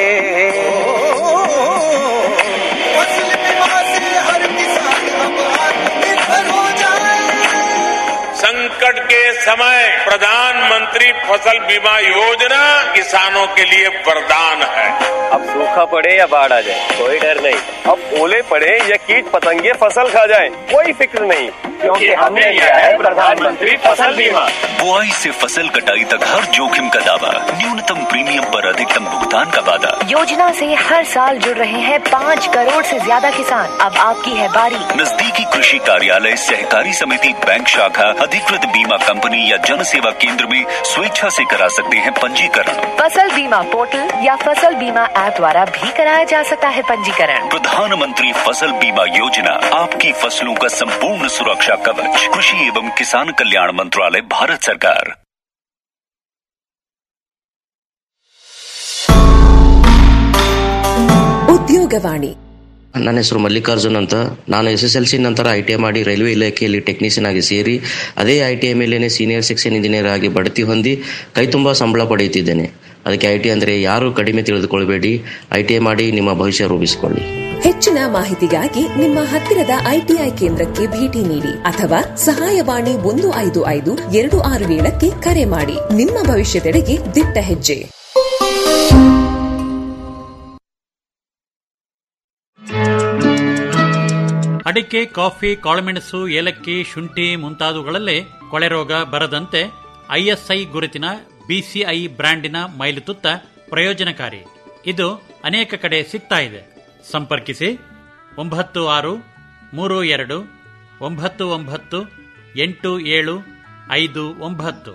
फसल बीमा से हर किसान अब आत्मनिर्भर हो जाए संकट के समय प्रधानमंत्री फसल बीमा योजना किसानों के लिए वरदान है अब सूखा पड़े या बाढ़ आ जाए कोई डर नहीं अब ओले पड़े या कीट पतंगे फसल खा जाए कोई फिक्र नहीं क्योंकि हमने लिया है प्रधानमंत्री फसल बीमा बुआई से फसल कटाई तक हर जोखिम का दावा न्यूनतम प्रीमियम पर अधिकतम भुगतान का वादा योजना से हर साल जुड़ रहे हैं पाँच करोड़ से ज्यादा किसान अब आपकी है बारी नजदीकी कृषि कार्यालय सहकारी समिति बैंक शाखा अधिकृत बीमा कंपनी या जन सेवा केंद्र में स्वेच्छा से करा सकते हैं पंजीकरण फसल बीमा पोर्टल या फसल बीमा ऐप द्वारा भी कराया जा सकता है पंजीकरण प्रधानमंत्री फसल बीमा योजना आपकी फसलों का संपूर्ण सुरक्षा कवच कृषि एवं किसान कल्याण मंत्रालय भारत सरकार ಉದ್ಯೋಗವಾಣಿ ನನ್ನ ಹೆಸರು ಮಲ್ಲಿಕಾರ್ಜುನ್ ಅಂತ ನಾನು ಎಸ್ ಎಸ್ ಎಲ್ ಸಿ ನಂತರ ಐ ಟಿ ಐ ಮಾಡಿ ರೈಲ್ವೆ ಇಲಾಖೆಯಲ್ಲಿ ಟೆಕ್ನಿಷಿಯನ್ ಆಗಿ ಸೇರಿ ಅದೇ ಐ ಟಿ ಐ ಮೇಲೇನೆ ಸೀನಿಯರ್ ಸೆಕ್ಷನ್ ಇಂಜಿನಿಯರ್ ಆಗಿ ಬಡ್ತಿ ಹೊಂದಿ ಕೈ ತುಂಬ ಸಂಬಳ ಪಡೆಯುತ್ತಿದ್ದೇನೆ ಅದಕ್ಕೆ ಐ ಟಿ ಅಂದರೆ ಯಾರು ಕಡಿಮೆ ತಿಳಿದುಕೊಳ್ಬೇಡಿ ಐ ಟಿ ಐ ಮಾಡಿ ನಿಮ್ಮ ಭವಿಷ್ಯ ರೂಪಿಸಿಕೊಳ್ಳಿ ಹೆಚ್ಚಿನ ಮಾಹಿತಿಗಾಗಿ ನಿಮ್ಮ ಹತ್ತಿರದ ಐಟಿಐ ಕೇಂದ್ರಕ್ಕೆ ಭೇಟಿ ನೀಡಿ ಅಥವಾ ಸಹಾಯವಾಣಿ ಒಂದು ಐದು ಐದು ಎರಡು ಆರು ಏಳಕ್ಕೆ ಕರೆ ಮಾಡಿ ನಿಮ್ಮ ಭವಿಷ್ಯದೆಡೆಗೆ ದಿಟ್ಟ ಹೆಜ್ಜೆ ಅಡಿಕೆ ಕಾಫಿ ಕಾಳುಮೆಣಸು ಏಲಕ್ಕಿ ಶುಂಠಿ ಮುಂತಾದವುಗಳಲ್ಲೇ ಕೊಳೆ ರೋಗ ಬರದಂತೆ ಐಎಸ್ಐ ಗುರುತಿನ ಬಿಸಿಐ ಬ್ರ್ಯಾಂಡಿನ ಮೈಲುತುತ್ತ ಪ್ರಯೋಜನಕಾರಿ ಇದು ಅನೇಕ ಕಡೆ ಸಿಗ್ತಾ ಇದೆ ಸಂಪರ್ಕಿಸಿ ಒಂಬತ್ತು ಆರು ಮೂರು ಎರಡು ಒಂಬತ್ತು ಒಂಬತ್ತು ಎಂಟು ಏಳು ಐದು ಒಂಬತ್ತು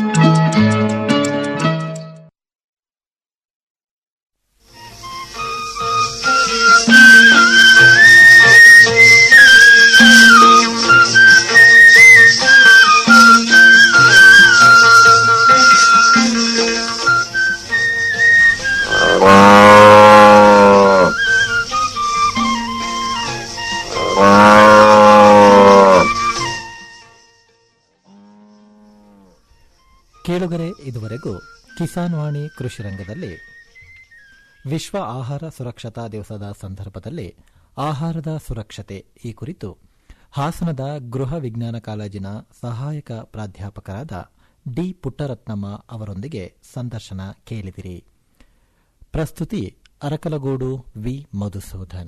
ಕೇಳುಗರೆ ಇದುವರೆಗೂ ಕಿಸಾನ್ ವಾಣಿ ಕೃಷಿ ರಂಗದಲ್ಲಿ ವಿಶ್ವ ಆಹಾರ ಸುರಕ್ಷತಾ ದಿವಸದ ಸಂದರ್ಭದಲ್ಲಿ ಆಹಾರದ ಸುರಕ್ಷತೆ ಈ ಕುರಿತು ಹಾಸನದ ಗೃಹ ವಿಜ್ಞಾನ ಕಾಲೇಜಿನ ಸಹಾಯಕ ಪ್ರಾಧ್ಯಾಪಕರಾದ ಡಿ ಪುಟ್ಟರತ್ನಮ್ಮ ಅವರೊಂದಿಗೆ ಸಂದರ್ಶನ ಕೇಳಿದಿರಿ ಪ್ರಸ್ತುತಿ ಅರಕಲಗೂಡು ವಿ ಮಧುಸೂದನ್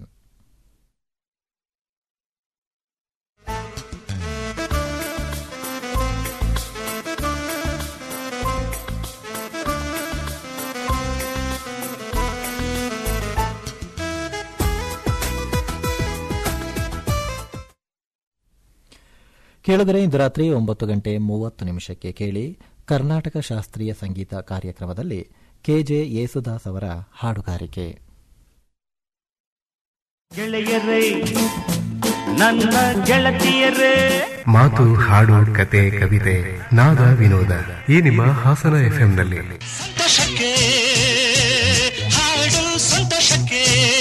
ಕೇಳಿದರೆ ಇಂದು ರಾತ್ರಿ ಒಂಬತ್ತು ಗಂಟೆ ಮೂವತ್ತು ನಿಮಿಷಕ್ಕೆ ಕೇಳಿ ಕರ್ನಾಟಕ ಶಾಸ್ತ್ರೀಯ ಸಂಗೀತ ಕಾರ್ಯಕ್ರಮದಲ್ಲಿ ಕೆಜೆ ಯೇಸುದಾಸ್ ಅವರ ಹಾಡುಗಾರಿಕೆ ಗೆಳೆಯರೇ ನನ್ನ ಗೆಳತಿಯರೇ ಮಾತು ಹಾಡು ಕತೆ ಕವಿತೆ ನಾದ ವಿನೋದ ಈ ನಿಮ್ಮ ಹಾಸನ ಎಫ್ಎಂನಲ್ಲಿ ಸಂತೋಷಕ್ಕೆ ಹಾಡು ಸಂತೋಷಕ್ಕೆ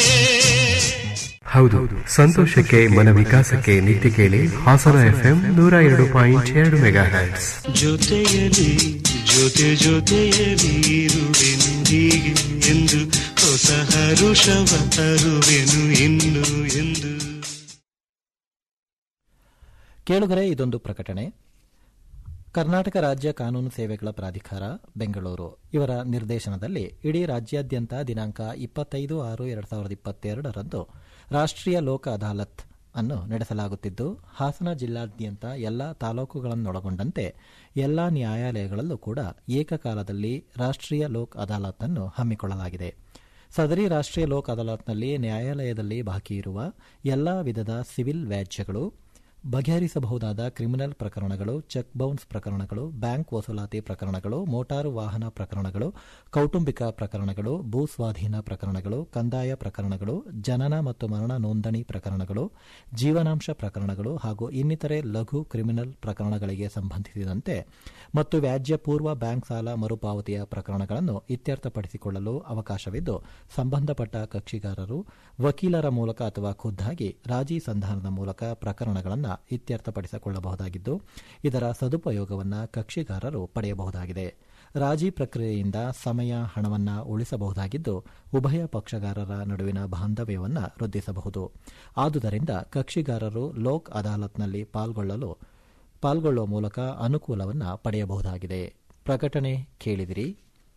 ಹೌದು ಸಂತೋಷಕ್ಕೆ ಮನ ವಿಕಾಸಕ್ಕೆ ನಿತ್ಯ ಕೇಳಿ ಹಾಸನ ಎಫ್ಎಂ ನೂರ ಎರಡು ಪಾಯಿಂಟ್ ಎರಡು ಮೆಗಾ ಹ್ಯಾಟ್ಸ್ ಜೊತೆಯಲಿ ಜೊತೆ ಜೊತೆಯಲಿ ಇರುವೆನು ಹೀಗೆ ಎಂದು ಹೊಸ ಹರುಷವ ತರುವೆನು ಇನ್ನು ಎಂದು ಕೇಳುಗರೆ ಇದೊಂದು ಪ್ರಕಟಣೆ ಕರ್ನಾಟಕ ರಾಜ್ಯ ಕಾನೂನು ಸೇವೆಗಳ ಪ್ರಾಧಿಕಾರ ಬೆಂಗಳೂರು ಇವರ ನಿರ್ದೇಶನದಲ್ಲಿ ಇಡೀ ರಾಜ್ಯಾದ್ಯಂತ ದಿನಾಂಕ ಇಪ್ಪತ್ತೈದು ಆರು ಎರಡು ಸಾವಿರದ ಇಪ್ಪತ್ತೆರಡರಂದು ರಾಷ್ಟ್ರೀಯ ಲೋಕ ಅದಾಲತ್ ಅನ್ನು ನಡೆಸಲಾಗುತ್ತಿದ್ದು ಹಾಸನ ಜಿಲ್ಲಾದ್ಯಂತ ಎಲ್ಲಾ ತಾಲೂಕುಗಳನ್ನೊಳಗೊಂಡಂತೆ ಎಲ್ಲಾ ನ್ಯಾಯಾಲಯಗಳಲ್ಲೂ ಕೂಡ ಏಕಕಾಲದಲ್ಲಿ ರಾಷ್ಟ್ರೀಯ ಲೋಕ್ ಅದಾಲತ್ ಅನ್ನು ಹಮ್ಮಿಕೊಳ್ಳಲಾಗಿದೆ ಸದರಿ ರಾಷ್ಟ್ರೀಯ ಲೋಕ್ ಅದಾಲತ್ನಲ್ಲಿ ನ್ಯಾಯಾಲಯದಲ್ಲಿ ಬಾಕಿ ಇರುವ ಎಲ್ಲಾ ವಿಧದ ಸಿವಿಲ್ ವ್ಯಾಜ್ಯಗಳು ಬಗೆಹರಿಸಬಹುದಾದ ಕ್ರಿಮಿನಲ್ ಪ್ರಕರಣಗಳು ಚೆಕ್ ಬೌನ್ಸ್ ಪ್ರಕರಣಗಳು ಬ್ಯಾಂಕ್ ವಸೂಲಾತಿ ಪ್ರಕರಣಗಳು ಮೋಟಾರು ವಾಹನ ಪ್ರಕರಣಗಳು ಕೌಟುಂಬಿಕ ಪ್ರಕರಣಗಳು ಭೂ ಸ್ವಾಧೀನ ಪ್ರಕರಣಗಳು ಕಂದಾಯ ಪ್ರಕರಣಗಳು ಜನನ ಮತ್ತು ಮರಣ ನೋಂದಣಿ ಪ್ರಕರಣಗಳು ಜೀವನಾಂಶ ಪ್ರಕರಣಗಳು ಹಾಗೂ ಇನ್ನಿತರೆ ಲಘು ಕ್ರಿಮಿನಲ್ ಪ್ರಕರಣಗಳಿಗೆ ಸಂಬಂಧಿಸಿದಂತೆ ಮತ್ತು ವ್ಯಾಜ್ಯ ಪೂರ್ವ ಬ್ಯಾಂಕ್ ಸಾಲ ಮರುಪಾವತಿಯ ಪ್ರಕರಣಗಳನ್ನು ಇತ್ಯರ್ಥಪಡಿಸಿಕೊಳ್ಳಲು ಅವಕಾಶವಿದ್ದು ಸಂಬಂಧಪಟ್ಟ ಕಕ್ಷಿಗಾರರು ವಕೀಲರ ಮೂಲಕ ಅಥವಾ ಖುದ್ದಾಗಿ ರಾಜಿ ಸಂಧಾನದ ಮೂಲಕ ಪ್ರಕರಣಗಳನ್ನು ಇತ್ಯರ್ಥಪಡಿಸಿಕೊಳ್ಳಬಹುದಾಗಿದ್ದು ಇದರ ಸದುಪಯೋಗವನ್ನು ಕಕ್ಷಿಗಾರರು ಪಡೆಯಬಹುದಾಗಿದೆ ರಾಜಿ ಪ್ರಕ್ರಿಯೆಯಿಂದ ಸಮಯ ಹಣವನ್ನು ಉಳಿಸಬಹುದಾಗಿದ್ದು ಉಭಯ ಪಕ್ಷಗಾರರ ನಡುವಿನ ಬಾಂಧವ್ಯವನ್ನು ವೃದ್ಧಿಸಬಹುದು ಆದುದರಿಂದ ಕಕ್ಷಿಗಾರರು ಲೋಕ್ ಅದಾಲತ್ನಲ್ಲಿ ಪಾಲ್ಗೊಳ್ಳಲು ಪಾಲ್ಗೊಳ್ಳುವ ಮೂಲಕ ಅನುಕೂಲವನ್ನು ಪಡೆಯಬಹುದಾಗಿದೆ ಪ್ರಕಟಣೆ ಕೇಳಿದಿರಿ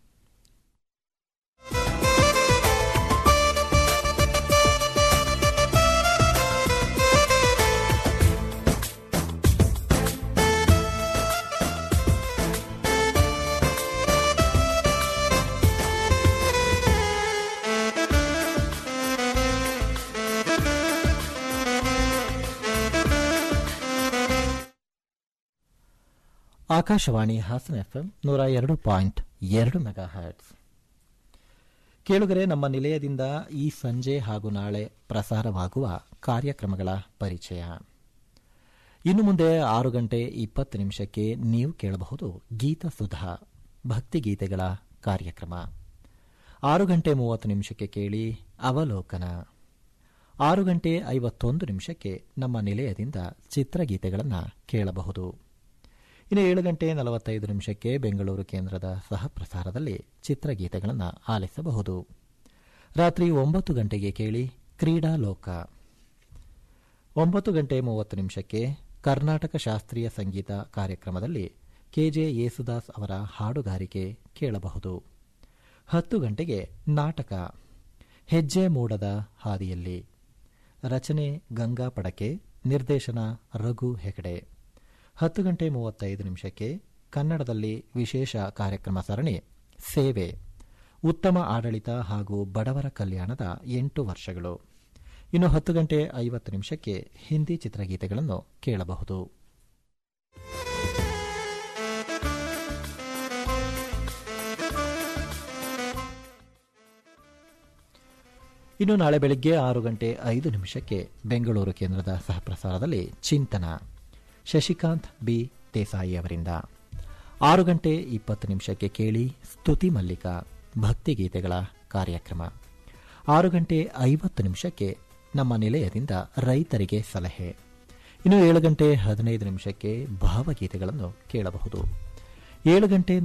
ಆಕಾಶವಾಣಿ ಹಾಸನ ಎಫ್ಎಂ ನೂರ ಎರಡು ಪಾಯಿಂಟ್ ಎರಡು ಮೆಗಾ ಹರ್ಟ್ಸ್ ಕೇಳುಗರೆ ನಮ್ಮ ನಿಲಯದಿಂದ ಈ ಸಂಜೆ ಹಾಗೂ ನಾಳೆ ಪ್ರಸಾರವಾಗುವ ಕಾರ್ಯಕ್ರಮಗಳ ಪರಿಚಯ ಇನ್ನು ಮುಂದೆ ಆರು ಗಂಟೆ ಇಪ್ಪತ್ತು ನಿಮಿಷಕ್ಕೆ ನೀವು ಕೇಳಬಹುದು ಗೀತ ಸುಧಾ ಭಕ್ತಿಗೀತೆಗಳ ಕಾರ್ಯಕ್ರಮ ಆರು ಗಂಟೆ ಮೂವತ್ತು ನಿಮಿಷಕ್ಕೆ ಕೇಳಿ ಅವಲೋಕನ ಆರು ಗಂಟೆ ಐವತ್ತೊಂದು ನಿಮಿಷಕ್ಕೆ ನಮ್ಮ ನಿಲಯದಿಂದ ಚಿತ್ರಗೀತೆಗಳನ್ನು ಕೇಳಬಹುದು ಇನ್ನು ಏಳು ಗಂಟೆ ನಲವತ್ತೈದು ನಿಮಿಷಕ್ಕೆ ಬೆಂಗಳೂರು ಕೇಂದ್ರದ ಸಹ ಪ್ರಸಾರದಲ್ಲಿ ಚಿತ್ರಗೀತೆಗಳನ್ನು ಆಲಿಸಬಹುದು ರಾತ್ರಿ ಒಂಬತ್ತು ಗಂಟೆಗೆ ಕೇಳಿ ಕ್ರೀಡಾ ಲೋಕ ಒಂಬತ್ತು ಗಂಟೆ ಮೂವತ್ತು ನಿಮಿಷಕ್ಕೆ ಕರ್ನಾಟಕ ಶಾಸ್ತ್ರೀಯ ಸಂಗೀತ ಕಾರ್ಯಕ್ರಮದಲ್ಲಿ ಕೆಜೆ ಯೇಸುದಾಸ್ ಅವರ ಹಾಡುಗಾರಿಕೆ ಕೇಳಬಹುದು ಹತ್ತು ಗಂಟೆಗೆ ನಾಟಕ ಹೆಜ್ಜೆ ಮೂಡದ ಹಾದಿಯಲ್ಲಿ ರಚನೆ ಗಂಗಾ ಪಡಕೆ ನಿರ್ದೇಶನ ರಘು ಹೆಗಡೆ ಹತ್ತು ಗಂಟೆ ಮೂವತ್ತೈದು ನಿಮಿಷಕ್ಕೆ ಕನ್ನಡದಲ್ಲಿ ವಿಶೇಷ ಕಾರ್ಯಕ್ರಮ ಸರಣಿ ಸೇವೆ ಉತ್ತಮ ಆಡಳಿತ ಹಾಗೂ ಬಡವರ ಕಲ್ಯಾಣದ ಎಂಟು ವರ್ಷಗಳು ಇನ್ನು ಹತ್ತು ಗಂಟೆ ಐವತ್ತು ನಿಮಿಷಕ್ಕೆ ಹಿಂದಿ ಚಿತ್ರಗೀತೆಗಳನ್ನು ಕೇಳಬಹುದು ಇನ್ನು ನಾಳೆ ಬೆಳಗ್ಗೆ ಆರು ಗಂಟೆ ಐದು ನಿಮಿಷಕ್ಕೆ ಬೆಂಗಳೂರು ಕೇಂದ್ರದ ಸಹಪ್ರಸಾರದಲ್ಲಿ ಚಿಂತನ ಶಶಿಕಾಂತ್ ಬಿ ದೇಸಾಯಿ ಅವರಿಂದ ಆರು ಗಂಟೆ ಇಪ್ಪತ್ತು ನಿಮಿಷಕ್ಕೆ ಕೇಳಿ ಸ್ತುತಿ ಮಲ್ಲಿಕ ಭಕ್ತಿಗೀತೆಗಳ ಕಾರ್ಯಕ್ರಮ ಆರು ಗಂಟೆ ಐವತ್ತು ನಿಮಿಷಕ್ಕೆ ನಮ್ಮ ನಿಲಯದಿಂದ ರೈತರಿಗೆ ಸಲಹೆ ಇನ್ನು ಏಳು ಗಂಟೆ ಹದಿನೈದು ನಿಮಿಷಕ್ಕೆ ಭಾವಗೀತೆಗಳನ್ನು ಕೇಳಬಹುದು ಏಳು ಗಂಟೆ